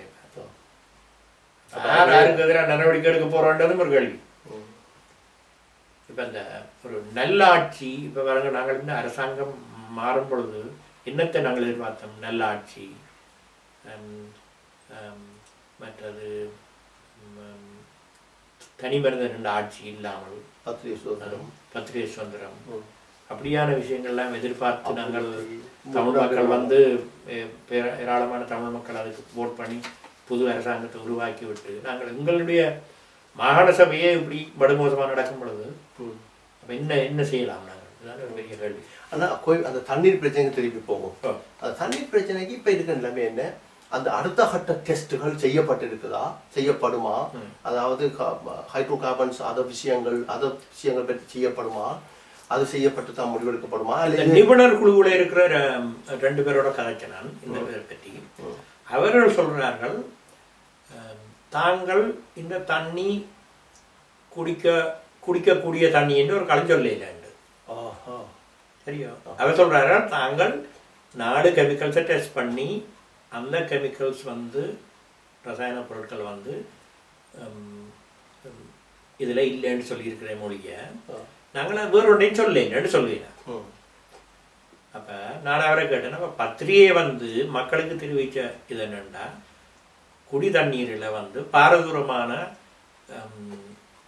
B: யார் யாருக்கு எதிராக நடவடிக்கை எடுக்க போறோன்றதும் ஒரு கேள்வி
A: ம்.
B: இப்ப இந்த ஒரு நல்லாட்சி இப்ப பாருங்க நாங்கள் இந்த அரசாங்கம் மாறும் பொழுது என்னத்தை நாங்கள் எதிர்பார்த்தோம் நல்லாட்சி ஹம், ஹம், மற்றது ஹம், தனி மனிதன் என்ற ஆட்சி இல்லாமல்
A: பத்திரிகை சுதந்திரம்
B: பத்திரிகை சுதந்திரம்
A: ம்.
B: அப்படியான விஷயங்கள்லாம் எதிர்பார்த்து நாங்கள்
A: அப்படி
B: தமிழ் மக்கள் வந்து எ- பேர- ஏராளமான தமிழ் மக்கள் அதுக்கு ஓட் பண்ணி புது அரசாங்கத்தை உருவாக்கி விட்டு நாங்கள் எங்களுடைய மாகாண சபையே இப்படி படுமோசமாக நடக்கும் பொழுது
A: ம்.
B: அப்ப என்ன என்ன செய்யலாம் நாங்கள் இதுதான் ஒரு பெரிய கேள்வி
A: ஆனா கோய் அந்த தண்ணீர் பிரச்சனைக்கு திருப்பி போகும்
B: ஓ.
A: அந்த தண்ணீர் பிரச்சனைக்கு இப்ப இருக்கிற நிலைமை என்ன அந்த அடுத்த கட்ட டெஸ்ட்டுகள் செய்யப்பட்டிருக்குதா செய்யப்படுமா
B: ம்.
A: அதாவது ஹைட்ரோ கார்பன்ஸ் அத விஷயங்கள் அத விஷயங்கள் பற்றி செய்யப்படுமா அது செய்யப்பட்டு தான் முடிவெடுக்கப்படுமா
B: இந்த
A: அல்லது
B: நிபுணர் குழுவுல இருக்கிற ர- ரெண்டு பேரோட கதைக்கு நான் இந்த பேரை பற்றி
A: ம்.
B: அவர்கள் சொல்றார்கள் அஹ், தாங்கள் இந்த தண்ணி குடிக்க குடிக்கக்கூடிய தண்ணி என்று ஒரு கலைச்சொல்ல இல்லைண்டு
A: ஆஹா.
B: சரியா அவர் சொல்றாரு தாங்கள் நாடு கெமிக்கல்ஸை டெஸ்ட் பண்ணி அந்த கெமிக்கல்ஸ் வந்து ரசாயன பொருட்கள் வந்து ஹம், ஹம், இதுல இல்லைன்னு சொல்லியிருக்கிறேன் மொழிய
A: ஆ.
B: நாங்கள் வேற ஒன்றையும் சொல்லேன்னு சொல்லுவேன்
A: ம்.
B: அப்ப நான் அவரை கேட்டேன் அப்ப பத்திரிகை வந்து மக்களுக்கு தெரிவிச்ச இது என்னன்னா குடி தண்ணீரில் வந்து பாரதூரமான ஹம்,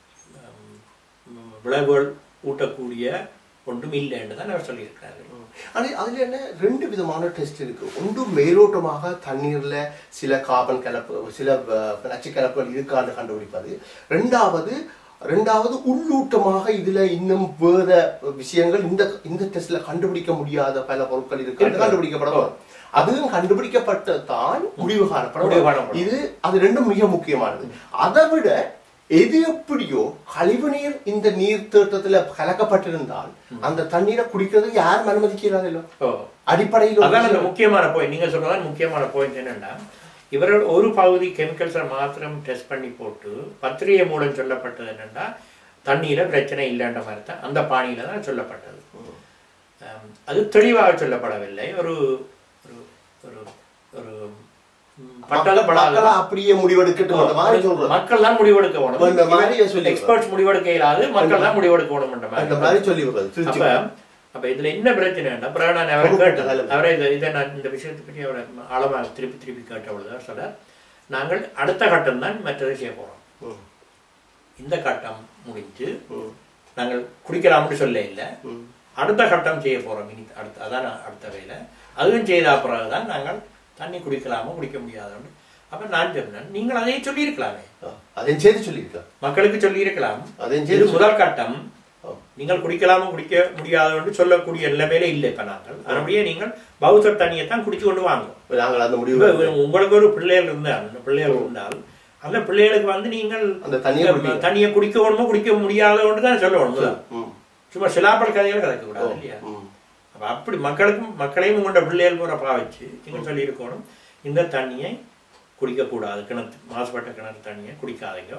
B: ஹம், விளைவுகள் ஊட்டக்கூடிய ஒன்றும் இல்லைன்னு தான் அவர் சொல்லியிருக்காரு
A: ம். ஆனா அதுல என்ன ரெண்டு விதமான டெஸ்ட் இருக்கு ஒன்று மேலோட்டமாக தண்ணீர்ல சில கார்பன் கலப்பு சில அஹ், நச்சு கலப்புகள் இருக்கான்னு கண்டுபிடிப்பது ரெண்டாவது ரெண்டாவது உள்ளூட்டமாக இதுல இன்னும் வேற விஷயங்கள் இந்த இந்த டெஸ்ட்ல கண்டுபிடிக்க முடியாத பல பொருட்கள் இருக்கு
B: இருக்கு.
A: கண்டுபிடிக்கப்படும் அதுவும் கண்டுபிடிக்கப்பட்டதான் முடிவு காணப்படும்
B: முடிவு காணப்படும்.
A: இது அது ரெண்டும் மிக முக்கியமானது அதை விட எது எப்படியோ கழிவுநீர் இந்த நீர் தேட்டத்துல கலக்கப்பட்டிருந்தால் அந்த தண்ணீரை குடிக்கிறதுக்கு யாரும் அனுமதிக்கிறார்களோ
B: ஓ
A: அடிப்படையில் ஒரு
B: அதான் அந்த
A: விஷயம்.
B: முக்கியமான பாயிண்ட் நீங்க சொல்றதான் முக்கியமான பாயிண்ட் என்னன்னா இவர்கள் ஒரு பகுதி கெமிக்கல்ஸை மாத்திரம் டெஸ்ட் பண்ணி போட்டு பத்திரிகை மூலம் சொல்லப்பட்டது என்னன்னா தண்ணீர பிரச்சனை இல்லைன்ற மாதிரி தான் அந்த பாணியில தான் சொல்லப்பட்டது ஆம், அது தெளிவாக சொல்லப்படவில்லை ஒரு ஒரு ஒரு ஒரு ம், பட்டத படாத
A: மக்களா அப்படியே முடிவெடுக்கட்டும் அந்த மாதிரி சொல்றேன்
B: மக்கள் தான் முடிவெடுக்க
A: இந்த மாதிரி
B: வேணும்
A: சொல்லி
B: எக்ஸ்பர்ட்ஸ் முடிவெடுக்க இயலாது மக்கள் தான் முடிவெடுக்க வேணும்ன்ற
A: அந்த
B: மாதிரி
A: மாதிரி சொல்லி விடுறது திருச்சி
B: அப்ப அப்ப இதுல என்ன பிரச்சனைன்னா பிறகு நான் அவரை
A: பொறுப்பு
B: கேட்டேன்
A: நிலைமை.
B: அவரை இதை இதை நான் இந்த விஷயத்தை பற்றி அவரை ஆழமா திருப்பி திருப்பி கேட்ட பொழுது அவர் சொல்றார் நாங்கள் அடுத்த கட்டம் தான் மற்றதை செய்ய போறோம்
A: ம்,
B: இந்த கட்டம் முடிஞ்சு
A: ம்,
B: நாங்கள் குடிக்கலாம்னு சொல்ல இல்லை
A: ம்.
B: அடுத்த கட்டம் செய்ய போறோம் இனி அடுத்த அதான் அடுத்த வேலை அதுவும் செய்த பிறகுதான் நாங்கள் தண்ணி குடிக்கலாமோ குடிக்க முடியாதோன்னு அப்ப நான் சொன்னேன் நீங்கள் அதையே சொல்லியிருக்கலாமே
A: ஆ, அதையும் சேர்த்து சொல்லியிருக்கலாம்
B: மக்களுக்கு சொல்லியிருக்கலாம்
A: அதையும்
B: இது
A: சேர்த்து சொல்லி-
B: முதல் கட்டம்
A: ஆ.
B: நீங்கள் குடிக்கலாமோ குடிக்க முடியாதோன்னு சொல்லக்கூடிய நிலைமையில இல்லை இப்ப நாங்கள் அப்படியே நீங்கள் பௌத்தர் தண்ணியை தான் குடிச்சு கொண்டு வாங்க
A: நாங்கள் அந்த
B: இப்ப
A: முடிவு
B: உங்களுக்கு ஒரு பிள்ளைகள் இருந்தால் அந்த பிள்ளைகள் இருந்தால் அந்த பிள்ளைகளுக்கு வந்து நீங்கள்
A: அந்த தண்ணியை குடிக்க
B: தண்ணியை குடிக்க வேணுமோ குடிக்க முடியாதோன்னு தான் சொல்லணும் முதல்ல.
A: ம்,
B: சும்மா சிலாப்பல் கதைகள் கதைக்க
A: ஓ,
B: கூடாது இல்லையா
A: ம்,
B: அப்ப அப்படி மக்களுக்கும் மக்களையும் உங்களோட பிள்ளைகள் பூரா பாவிச்சு நீங்கள் சொல்லியிருக்கணும் இந்த தண்ணியை குடிக்கக்கூடாது கிணத்து மாசுபட்ட கிணறு தண்ணியை குடிக்காதீங்க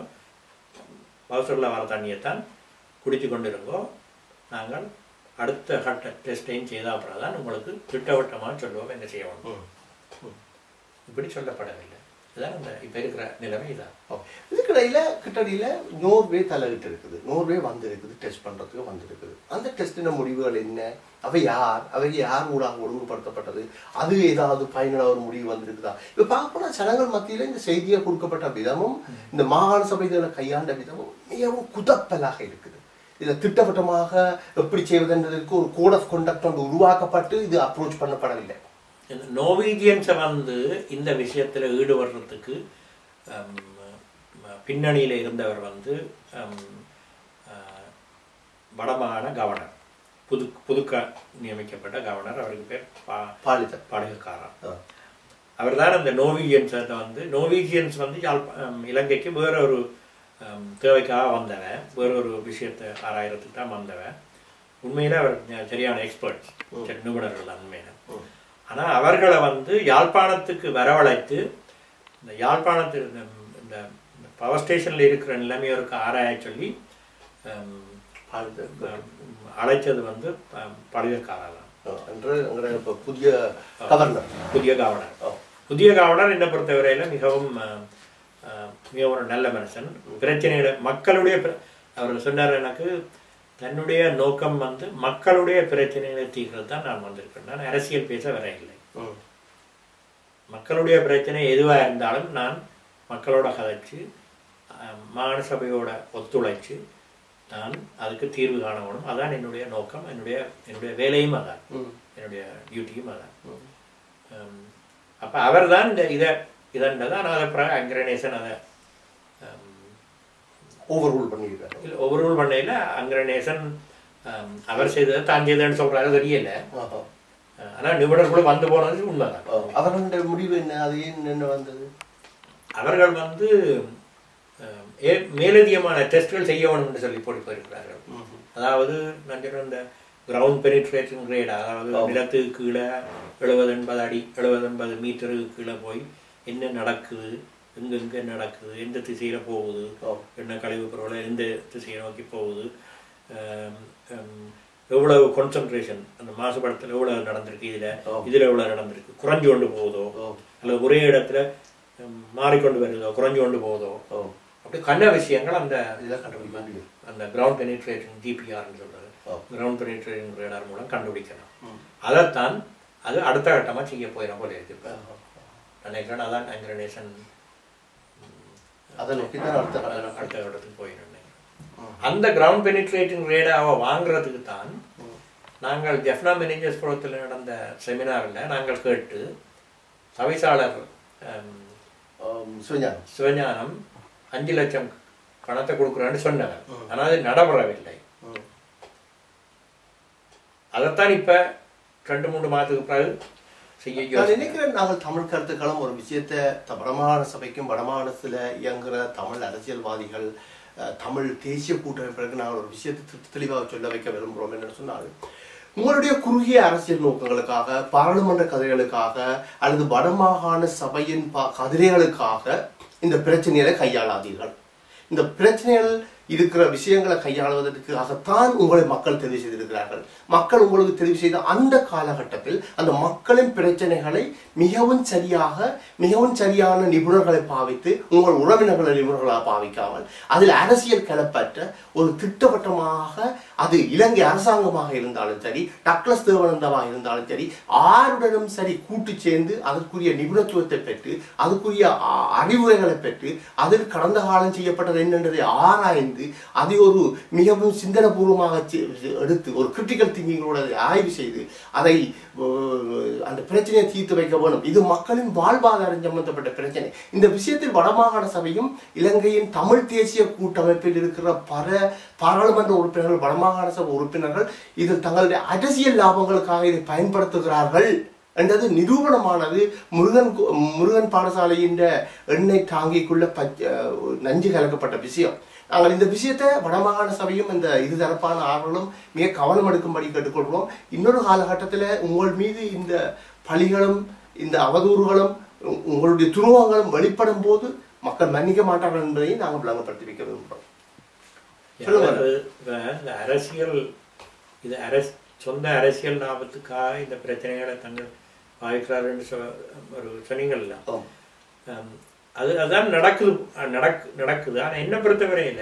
B: பவுசரில் வர தண்ணியை தான் குடிச்சு கொண்டு இருக்கோ நாங்கள் அடுத்த கட்ட டெஸ்டையும் செய்த அப்புறம் தான் உங்களுக்கு திட்டவட்டமாக சொல்லுவோம் என்ன செய்யணும்
A: ம்.
B: இப்படி சொல்லப்படவில்லை இதுதான் இந்த இப்போ இருக்கிற நிலைமை இதான்
A: ஓ. இதுக்கிடையில கிட்டடியில நோர்வே தலையிட்டு இருக்குது நோர்வே வந்திருக்குது டெஸ்ட் பண்றதுக்கு வந்திருக்குது அந்த டெஸ்டின முடிவுகள் என்ன அவை யார் அவை யார் ஊடாக ஒழுங்குபடுத்தப்பட்டது அது ஏதாவது பயனுள்ள ஒரு முடிவு வந்திருக்குதா இப்ப பார்க்க போனா ஜனங்கள் மத்தியில இந்த செய்தியை கொடுக்கப்பட்ட விதமும் இந்த மாகாண சபைகளை கையாண்ட விதமும் மிகவும் குதப்பலாக இருக்குது இதுல திட்டவட்டமாக எப்படி செய்வதென்றதற்கு ஒரு கோட் ஆஃப் கண்டக்ட் ஒன்று உருவாக்கப்பட்டு இது அப்ரோச் பண்ணப்படவில்லை
B: இந்த நோவீஜியன்ஸை வந்து இந்த விஷயத்தில் ஈடுபடுறதுக்கு ஹம், ம- பின்னணியில இருந்தவர் வந்து ஹம், அஹ், வடமாகாண கவர்னர் புது புதுக்க நியமிக்கப்பட்ட கவர்னர் அவருக்கு பேர் பா
A: பாலித
B: பாடகக்காரன்
A: ஆ.
B: அவர் தான் அந்த நோவீஜியன்ஸை வந்து நோவீஜியன்ஸ் வந்து யாழ்ப்ப ஹம், இலங்கைக்கு வேற ஒரு ஹம், தேவைக்காக வந்தவன் வேற ஒரு விஷயத்தை ஆராயறதுக்கு தான் வந்தவன் உண்மையில அவர் சரியான எக்ஸ்பர்ட் நிபுணர்கள் தான் உண்மையில
A: ம்.
B: ஆனா அவர்களை வந்து யாழ்ப்பாணத்துக்கு வரவழைத்து இந்த யாழ்ப்பாணத்தில் இந்த இந்த பவர் ஸ்டேஷனில் இருக்கிற நிலைமையோருக்கு ஆராய சொல்லி ஹம், அது, ஹம், அழைச்சது வந்து பழுவேற்காரலாம்
A: என்று எங்களை இப்போ புதிய கவர்னர்
B: புதிய காவலர்
A: ஓ.
B: புதிய காவலர் என்னை பொறுத்தவரையில் மிகவும் அஹ், அஹ், மிகவும் ஒரு நல்ல மனுஷன் பிரச்சனைகளை மக்களுடைய பிர- அவர் சொன்னார் எனக்கு தன்னுடைய நோக்கம் வந்து மக்களுடைய பிரச்சனைகளை தீர்க்கிறது தான் நான் வந்திருக்கேன் நான் அரசியல் பேச வர இல்லை
A: ம்.
B: மக்களுடைய பிரச்சனை எதுவாக இருந்தாலும் நான் மக்களோட கதைச்சு அஹ், மாகாண சபையோட ஒத்துழைச்சு நான் அதுக்கு தீர்வு காண வேணும் அதான் என்னுடைய நோக்கம் என்னுடைய என்னுடைய வேலையும் அதான்
A: ம்.
B: என்னுடைய டியூட்டியும் அதான்
A: ம்.
B: அப்போ அவர் தான் இந்த இதை இதன்றதை ஆனால் அதை பிறகு அங்கரணேசன் அதை
A: ஓவர் ரூல் பண்ணியிருக்காரு
B: இல்லை ஓவர்ரூல் பண்ணையில் அங்கரணேசன் ஹம், அவர் செய்ததை தான் செய்ததுன்னு சொல்கிறாரு தெரியல
A: ஆஹா.
B: ஆனால் நிபுணர்களுக்குள்ள வந்து போனது உண்மைதான்
A: ஆ, அவர்களுடைய முடிவு என்ன அது ஏன் என்ன வந்தது
B: அவர்கள் வந்து ஹம், ஏ- மேலதிகமான டெஸ்ட்கள் செய்ய வேணும் என்று சொல்லி போட்டு போயிருக்கிறார்கள் அதாவது நான் சொல்ற இந்த கிரவுண்ட் பெனிட்ரேஷன் கிரேட் அதாவது நிலத்துக்கு கீழே எழுபது எண்பது அடி எழுபது எண்பது மீட்டருக்கு கீழே போய் என்ன நடக்குது எங்கெங்க நடக்குது எந்த திசையில போகுது
A: ஓ.
B: என்ன கழிவு பொருள் எந்த திசையை நோக்கி போகுது ஆம், ஆம், எவ்வளவு கான்சன்ட்ரேஷன் அந்த மாசுபடத்தில் எவ்வளவு நடந்திருக்கு இதுல
A: ஓ.
B: இதுல எவ்வளவு நடந்திருக்கு குறைஞ்சு கொண்டு போகுதோ
A: ஓ.
B: அல்லது ஒரே இடத்துல ஹம், மாறிக்கொண்டு வருதோ குறைஞ்சு கொண்டு போகுதோ
A: ஓ
B: அப்படி கண்ட விஷயங்கள் அந்த
A: இதெல்லாம் கண்டுபிடிக்க முடியும்
B: அந்த கிரவுண்ட் பெனிட்ரேட்டிங் ஜிபிஆர்னு சொல்றது
A: ஓ.
B: கிரவுண்ட் பெனிட்ரேட்டிங் ரேடார் மூலம் கண்டுபிடிக்கலாம்
A: ம்.
B: அதைத்தான் அது அடுத்த கட்டமா செய்ய போயிடும் போல இருக்கு இப்போ நினைக்கிறேன் அதான் அங்கிரணேசன்
A: அதை நோக்கி தான் அடுத்த கட்டம்.
B: அடுத்த கட்டத்துக்கு போயிடும் நினைக்கிறேன்.
A: ம்.
B: அந்த கிரவுண்ட் பெனிட்ரேட்டிங் ரேடாவை வாங்குறதுக்கு தான்
A: ம்.
B: நாங்கள் ஜெஃப்னா மேனேஜர்ஸ் புறத்தில் நடந்த செமினாரில் நாங்கள் கேட்டு தவிசாளர் ஹம்,
A: ஆம், சிவஞானம்
B: சிவஞானம் அஞ்சு லட்சம் பணத்தை கொடுக்குறேன்னு சொன்னவர்
A: ம்.
B: ஆனால் அது நடைபெறவில்லை
A: ம்.
B: அதைத்தான் இப்ப ரெண்டு மூணு மாதத்துக்கு பிறகு செய்ய
A: நான்
B: யோசிக்கிறேன்.
A: நினைக்கிறேன் நாங்கள் தமிழ் கருத்துக்களும் ஒரு விஷயத்தை த- வடமாகாண சபைக்கும் வடமாகாணத்தில் இயங்குகிற தமிழ் அரசியல்வாதிகள் அஹ், தமிழ் தேசிய கூட்டமைப்பிற்கு நாங்கள் ஒரு விஷயத்தை தெ- தெளிவாக சொல்ல வைக்க விரும்புகிறோம் என்னன்னு சொன்னால் உங்களுடைய குறுகிய அரசியல் நோக்கங்களுக்காக பாராளுமன்ற கதிரைகளுக்காக அல்லது வடமாகாண சபையின் ப- கதிரைகளுக்காக இந்த பிரச்சனைகளை கையாளாதீர்கள் இந்த பிரச்சனைகள் இருக்கிற விஷயங்களை கையாளுவதற்காகத்தான் உங்களை மக்கள் தெரிவு செய்திருக்கிறார்கள் மக்கள் உங்களுக்கு தெரிவு செய்த அந்த காலகட்டத்தில் அந்த மக்களின் பிரச்சனைகளை மிகவும் சரியாக மிகவும் சரியான நிபுணர்களை பாவித்து உங்கள் உறவினர்களை நிபுணர்களாக பாவிக்காமல் அதில் அரசியல் கிளப்பற்ற ஒரு திட்டவட்டமாக அது இலங்கை அரசாங்கமாக இருந்தாலும் சரி டக்ளஸ் தேவானந்தமாக இருந்தாலும் சரி ஆருடனும் சரி கூட்டு சேர்ந்து அதற்குரிய நிபுணத்துவத்தை பெற்று அதுக்குரிய அ- அறிவுரைகளை பெற்று அதில் கடந்த காலம் செய்யப்பட்டது என்னன்றதை ஆராய்ந்து அதை ஒரு மிகவும் சிந்தனபூர்வமாக செ- எடுத்து ஒரு கிரிட்டிக்கல் திங்கிங்கோட அதை ஆய்வு செய்து அதை அஹ், அந்த பிரச்சனையை தீர்த்து வைக்க வேணும் இது மக்களின் வாழ்வாதாரம் சம்பந்தப்பட்ட பிரச்சனை இந்த விஷயத்தில் வடமாகாண சபையும் இலங்கையின் தமிழ் தேசிய கூட்டமைப்பில் இருக்கிற பல பாராளுமன்ற உறுப்பினர்கள் வடமாகாண சபை உறுப்பினர்கள் இதில் தங்களுடைய அரசியல் லாபங்களுக்காக இதை பயன்படுத்துகிறார்கள் என்றது நிரூபணமானது முருகன் கு- முருகன் பாடசாலையின் எண்ணெய் டாங்கிக்குள்ள பச்ச நஞ்சு கலக்கப்பட்ட விஷயம் நாங்கள் இந்த விஷயத்தை வடமாகாண சபையும் இந்த இருதரப்பான ஆர்வலும் மிக கவனம் எடுக்கும்படி கேட்டுக்கொள்கிறோம் இன்னொரு காலகட்டத்தில் உங்கள் மீது இந்த பழிகளும் இந்த அவதூறுகளும் உ- உங்களுடைய துருவங்களும் வெளிப்படும் போது மக்கள் மன்னிக்க மாட்டார்கள் என்பதையும் நாங்கள் விளங்கப்படுத்தி வைக்க விரும்புகிறோம் சொல்லுங்க.
B: அதாவது இப்ப இந்த அரசியல் இது அரசு சொந்த அரசியல் லாபத்துக்காக இந்த பிரச்சனைகளை தங்கள் பாய்க்கிறாருன்னு சொ ஒரு சொன்னீங்கல்ல
A: ஆம்.
B: ஹம், அது அதான் நடக்குது அஹ் நடக்கு நடக்குது ஆனால் என்ன பொறுத்தவரையில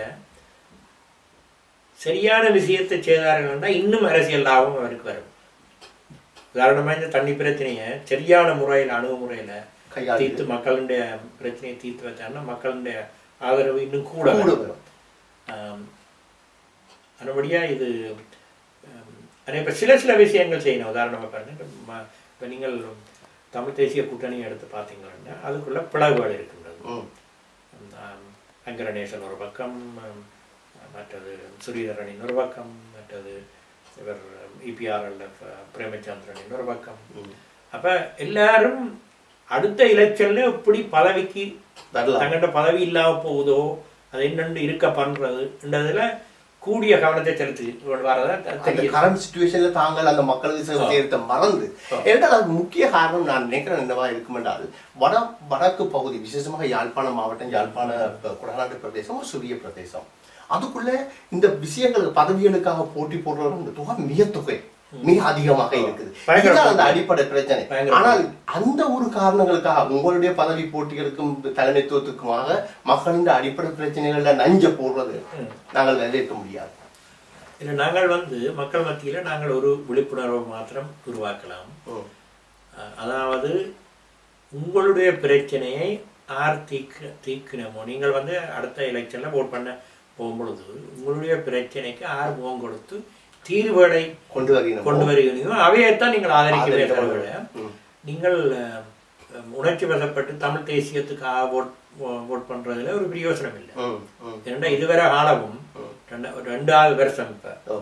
B: சரியான விஷயத்தை செய்தார்கள்னா இன்னும் அரசியல் லாபம் அவருக்கு வரும் உதாரணமாக இந்த தண்ணி பிரச்சனையை சரியான முறையில் அணுகுமுறையில்
A: கையாளு.
B: தீர்த்து மக்களுடைய பிரச்சனையை தீர்த்து வச்சாங்கன்னா மக்களுடைய ஆதரவு இன்னும் கூட
A: கூட
B: வரும்.
A: வரும்.
B: ஆம், அதுபடியாக இது ஆம், ஆனா இப்ப சில சில விஷயங்கள் செய்யணும் உதாரணமாக பாருங்க இப்ப ம- இப்ப நீங்கள் தமிழ் தேசிய கூட்டணி எடுத்து பார்த்தீங்கன்னா அதுக்குள்ள பிளவுகள் இருக்கின்றது
A: ம்.
B: ஆம், அங்கரணேசன் ஒரு பக்கம் ஆம், மற்றது சுரீதரன் இன்னொரு பக்கம் மற்றது இவர் இபிஆர்எல்எஃப் பிரேமச்சந்திரன் இன்னொரு பக்கம்
A: ம்.
B: அப்ப எல்லாரும் அடுத்த எலெக்ஷன்ல இப்படி பதவிக்கு
A: வரலாம்
B: தங்கள்கிட்ட பதவி இல்லாம போகுதோ அது என்னென்னு இருக்க பண்றதுன்றதுல கூடிய கவனத்தை செலுத்தி கொண்டு வரதா
A: அந்த
B: தெரியுது
A: கரண்ட் சுச்சுவேஷன்ல தாங்கள் அந்த மக்களுக்கு சேவை செய்யறத மறந்து ஏனென்றால் அதுக்கு முக்கிய காரணம் நான் நினைக்கிறேன் என்னவா இருக்கும் என்றால் வட வடக்கு பகுதி விசேஷமாக யாழ்ப்பாணம் மாவட்டம் யாழ்ப்பாண ப- குடநாட்டு பிரதேசம் ஒரு சிறிய பிரதேசம் அதுக்குள்ள இந்த விஷயங்களுக்கு பதவிகளுக்காக போட்டி போடுறவங்க தொகை மிக தொகை மிக அதிகமாக இருக்குது
B: பயங்கர
A: இதுதான் அந்த அடிப்படை பிரச்சனை
B: பயங்கர
A: ஆனால் அந்த ஒரு காரணங்களுக்காக உங்களுடைய பதவி போட்டிகளுக்கும் தலைமைத்துவத்துக்குமாக மக்களின் அடிப்படை பிரச்சனைகள்ல நஞ்ச போடுறது நாங்கள் வரவேற்க முடியாது
B: இல்லை நாங்கள் வந்து மக்கள் மத்தியில நாங்கள் ஒரு விழிப்புணர்வை மாத்திரம் உருவாக்கலாம்
A: ம்.
B: அஹ் அதாவது உங்களுடைய பிரச்சனையை ஆர் தீக்கு தீக்கினமோ நீங்கள் வந்து அடுத்த எலெக்ஷன்ல ஓட் பண்ண போகும்பொழுது உங்களுடைய பிரச்சனைக்கு ஆர் முகம் கொடுத்து தீர்வுகளை
A: கொண்டு வருகிறோம்
B: கொண்டு வருகிறீங்களோ அவையைத்தான் நீங்கள் ஆதரிக்கவே
A: ஆதரிக்க
B: தவிர
A: ம்.
B: நீங்கள் அஹ், அஹ், உணர்ச்சி வசப்பட்டு தமிழ் தேசியத்துக்காக ஓட் ஓட் பண்றதுல ஒரு பிரயோசனம் இல்லை
A: ம், ம்.
B: ஏன்னா இதுவரை காலமும் ரெண்டா ரெண்டாவது வருஷம் இப்ப
A: ஓ,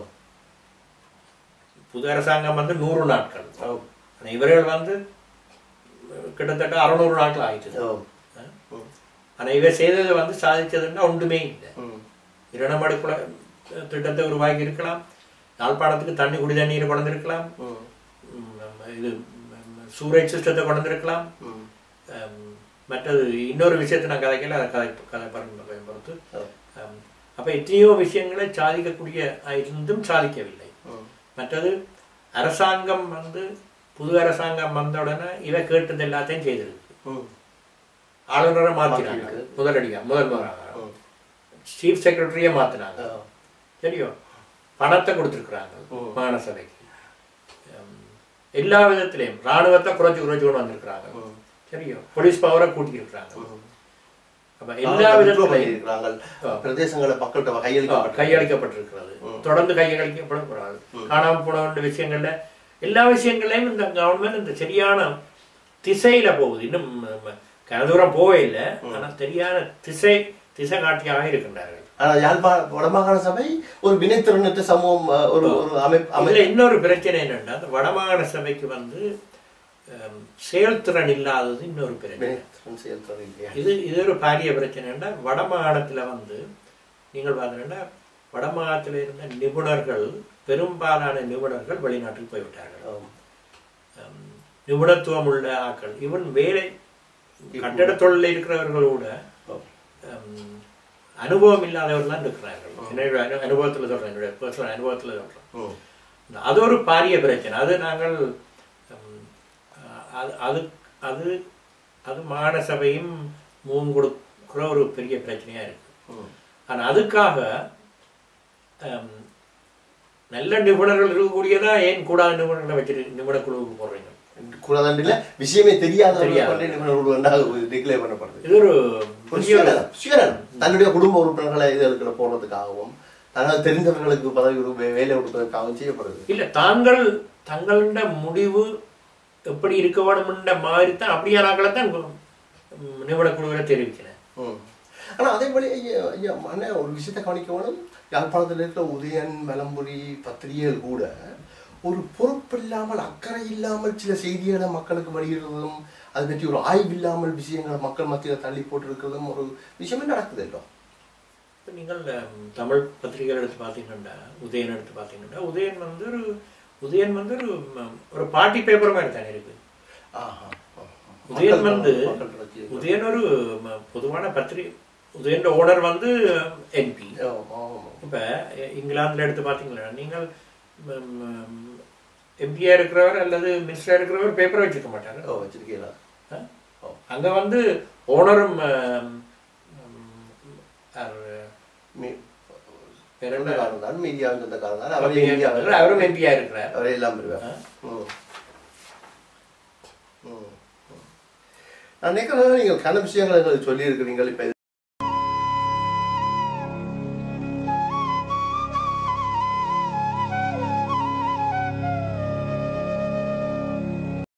B: புது அரசாங்கம் வந்து நூறு நாட்கள்
A: ஓ,
B: ஆனா இவர்கள் வந்து அஹ், கிட்டத்தட்ட அறுநூறு நாட்கள் ஆயிடுது
A: ஓ.
B: அஹ். ஆனா இவர் செய்தது வந்து சாதிச்சதுன்னா ஒன்றுமே இல்லை
A: ம்,
B: இரணமடு குள திட்டத்தை உருவாக்கி இருக்கலாம் யாழ்ப்பாணத்துக்கு தண்ணி குடி தண்ணீர் கொண்டு இருக்கலாம்
A: ம்,
B: இது ம், சூரேஜ் சிஸ்டத்தை கொண்டு இருக்கலாம்
A: ம்.
B: மற்றது இன்னொரு விஷயத்தை நான் கதைக்கல அதை கதை கதை பரம்பரை பொறுத்து
A: ஓ,
B: அம், அப்ப எத்தனையோ விஷயங்களை சாதிக்கக்கூடிய இருந்தும் சாதிக்கவில்லை
A: ம்,
B: மற்றது அரசாங்கம் வந்து புது அரசாங்கம் வந்த உடனே இவ கேட்டது எல்லாத்தையும் செய்திருக்கு
A: ம்,
B: ஆளுநரை மாத்தினாங்க
A: மாத்திருக்கு.
B: முதலடியா முதல் முதலாக
A: ம்.
B: சீஃப் செக்ரட்டரியே மாத்தினாங்க
A: ஓ,
B: தெரியும் பணத்தை கொடுத்துருக்குறாங்க
A: ம்.
B: மாநசபைக்கு அம், எல்லா விதத்திலையும் ராணுவத்தை குறைச்சு குறைச்சு கொண்டு வந்திருக்கிறாங்க
A: ம்,
B: தெரியும் போலீஸ் பவரை கூட்டியிருக்கிறாங்க
A: ம்.
B: அப்ப எல்லா
A: அவங்க withdraw
B: விதத்திலையும்
A: பண்ணியிருக்கிறார்கள். பிரதேசங்களை மக்கள்கிட்ட கையளிக்கப்பட்ட
B: கையளிக்கப்பட்டிருக்கிறது தொடர்ந்து கையளிக்கப்படக்கூடாது காணாம போன வேண்டிய விஷயங்கள்ல எல்லா விஷயங்களையும் இந்த கவர்மெண்ட் இந்த சரியான திசையில போகுது இன்னும் ம- கன தூரம் போவே இல்லை ஆனா சரியான திசை திசை காட்டியாக இருக்கின்றார்கள்
A: ஆனா யாழ்ப்பாண வடமாகாண சபை ஒரு வினைத்திறனற்ற சமூகம் அஹ், ஒரு ஒரு அமைப்பு அமை
B: இதுல இன்னொரு பிரச்சனை என்னன்னா அந்த வடமாகாண சபைக்கு வந்து அம், செயல்திறன் இல்லாதது இன்னொரு பிரச்சனை
A: வினைத்திறன் செயல்திறன் இல்லையா
B: இது இது ஒரு பாரிய பிரச்சனைன்னா வடமாகாணத்துல வந்து நீங்கள் பார்த்தீங்கன்னா வடமாகாணத்தில் இருந்த நிபுணர்கள் பெரும்பாலான நிபுணர்கள் வெளிநாட்டுக்கு போய்விட்டார்கள்
A: ஆம்.
B: அம், நிபுணத்துவம் உள்ள ஆட்கள் ஈவன் வேலை கட்டட தொழிலில் இருக்கிறவர்கள் கூட
A: ஆம்.
B: அம், அனுபவம் இல்லாதவர்கள் தான் இருக்கிறார்கள் என்னுடைய அனு அனுபவத்தில் சொல்றேன் என்னுடைய பர்சனல் அனுபவத்தில் சொல்றேன்
A: ம்.
B: அது ஒரு பாரிய பிரச்சனை அது நாங்கள் ம், அது அது அது அது மாகாண சபையும் மூவ் கொடுக்குற ஒரு பெரிய பிரச்சனையா இருக்கு
A: ம்.
B: ஆனா அதுக்காக ம், நல்ல நிபுணர்கள் இருக்கக்கூடியதா ஏன் கூடாத நிபுணர்களை வச்சிரு நிபுண குழுவுக்கு போடுறீங்க
A: கூடதாண்டில விஷயமே தெரியாத
B: தெரியாது.
A: டிக்ளேர் பண்ணப்படுது
B: இது ஒரு
A: ஒரு
B: பெரிய ஒரு-
A: சுயநலம் சுயநலம் தன்னுடைய குடும்ப உறுப்பினர்களை இது இருக்கிற போடுறதுக்காகவும் தனது தெரிந்தவர்களுக்கு பதவி கொடுப்ப- வேலை கொடுப்பதற்காகவும் செய்யப்படுது
B: இல்ல தாங்கள் தங்களோட முடிவு எப்படி இருக்க வேணும்ன்ற மாதிரி தான் அப்படியானாக்களை தான் ம், நிபுண குழுவில் தெரிவிக்கிறேன்
A: ம். ஆனா அதே போல ஐயா, ஐயா, அண்ணே, ஒரு விஷயத்தை கவனிக்க வேணும் யாழ்ப்பாணத்தில் இருக்கிற உதயன் மலம்புரி பத்திரிகைகள் கூட ஒரு பொறுப்பு இல்லாமல் அக்கறை இல்லாமல் சில செய்திகளை மக்களுக்கு வெளியிடுறதும் அதை பற்றி ஒரு ஆய்வு இல்லாமல் விஷயங்களை மக்கள் மத்தியில் தள்ளி போட்டிருக்கிறதும் ஒரு விஷயமே நடக்குது இல்லை
B: இப்ப நீங்கள் ம், தமிழ் பத்திரிகைகள் எடுத்து பார்த்தீங்கன்னா உதயன் எடுத்து பார்த்தீங்கன்னா உதயன் வந்து ஒரு உதயன் வந்து ஒரு ம், ஒரு பார்ட்டி பேப்பர் மாதிரி தானே இருக்கு
A: ஆஹா.
B: உதயன்
A: மக்கள்
B: வந்து
A: மக்கள் தொடர்ச்சி.
B: உதயன் ஒரு ம, பொதுவான பத்திரிகை உதயன் ஓனர் வந்து என்பி
A: ஆமா, ஆமா.
B: இப்ப இ- இங்கிலாந்துல எடுத்து பார்த்தீங்களா நீங்கள் எம்பியா இருக்கிறவர் அல்லது மினிஸ்டரா இருக்கிறவர் பேப்பர் வச்சிருக்க மாட்டாரு
A: ஓ, வச்சிருக்கீங்களா
B: ஆ? அங்க வந்து ஓனரும் ம், ம், யாரு,
A: மீ-
B: பேர் என்ன?
A: சொந்தக்காரன் தான், மீடியாவின் சொந்தக்காரன் தான். அவர்
B: அவரும்
A: இந்தியாவில்
B: அவரும் எம்பியா இருக்கிறார்
A: அவரே எல்லாம் பெறுவார்
B: ஆ?
A: ம். ம். ம். நான் நினைக்கிறேன் நீங்கள் கன விஷயங்களை எங்களுக்கு சொல்லி இருக்கிறீங்க இப்போ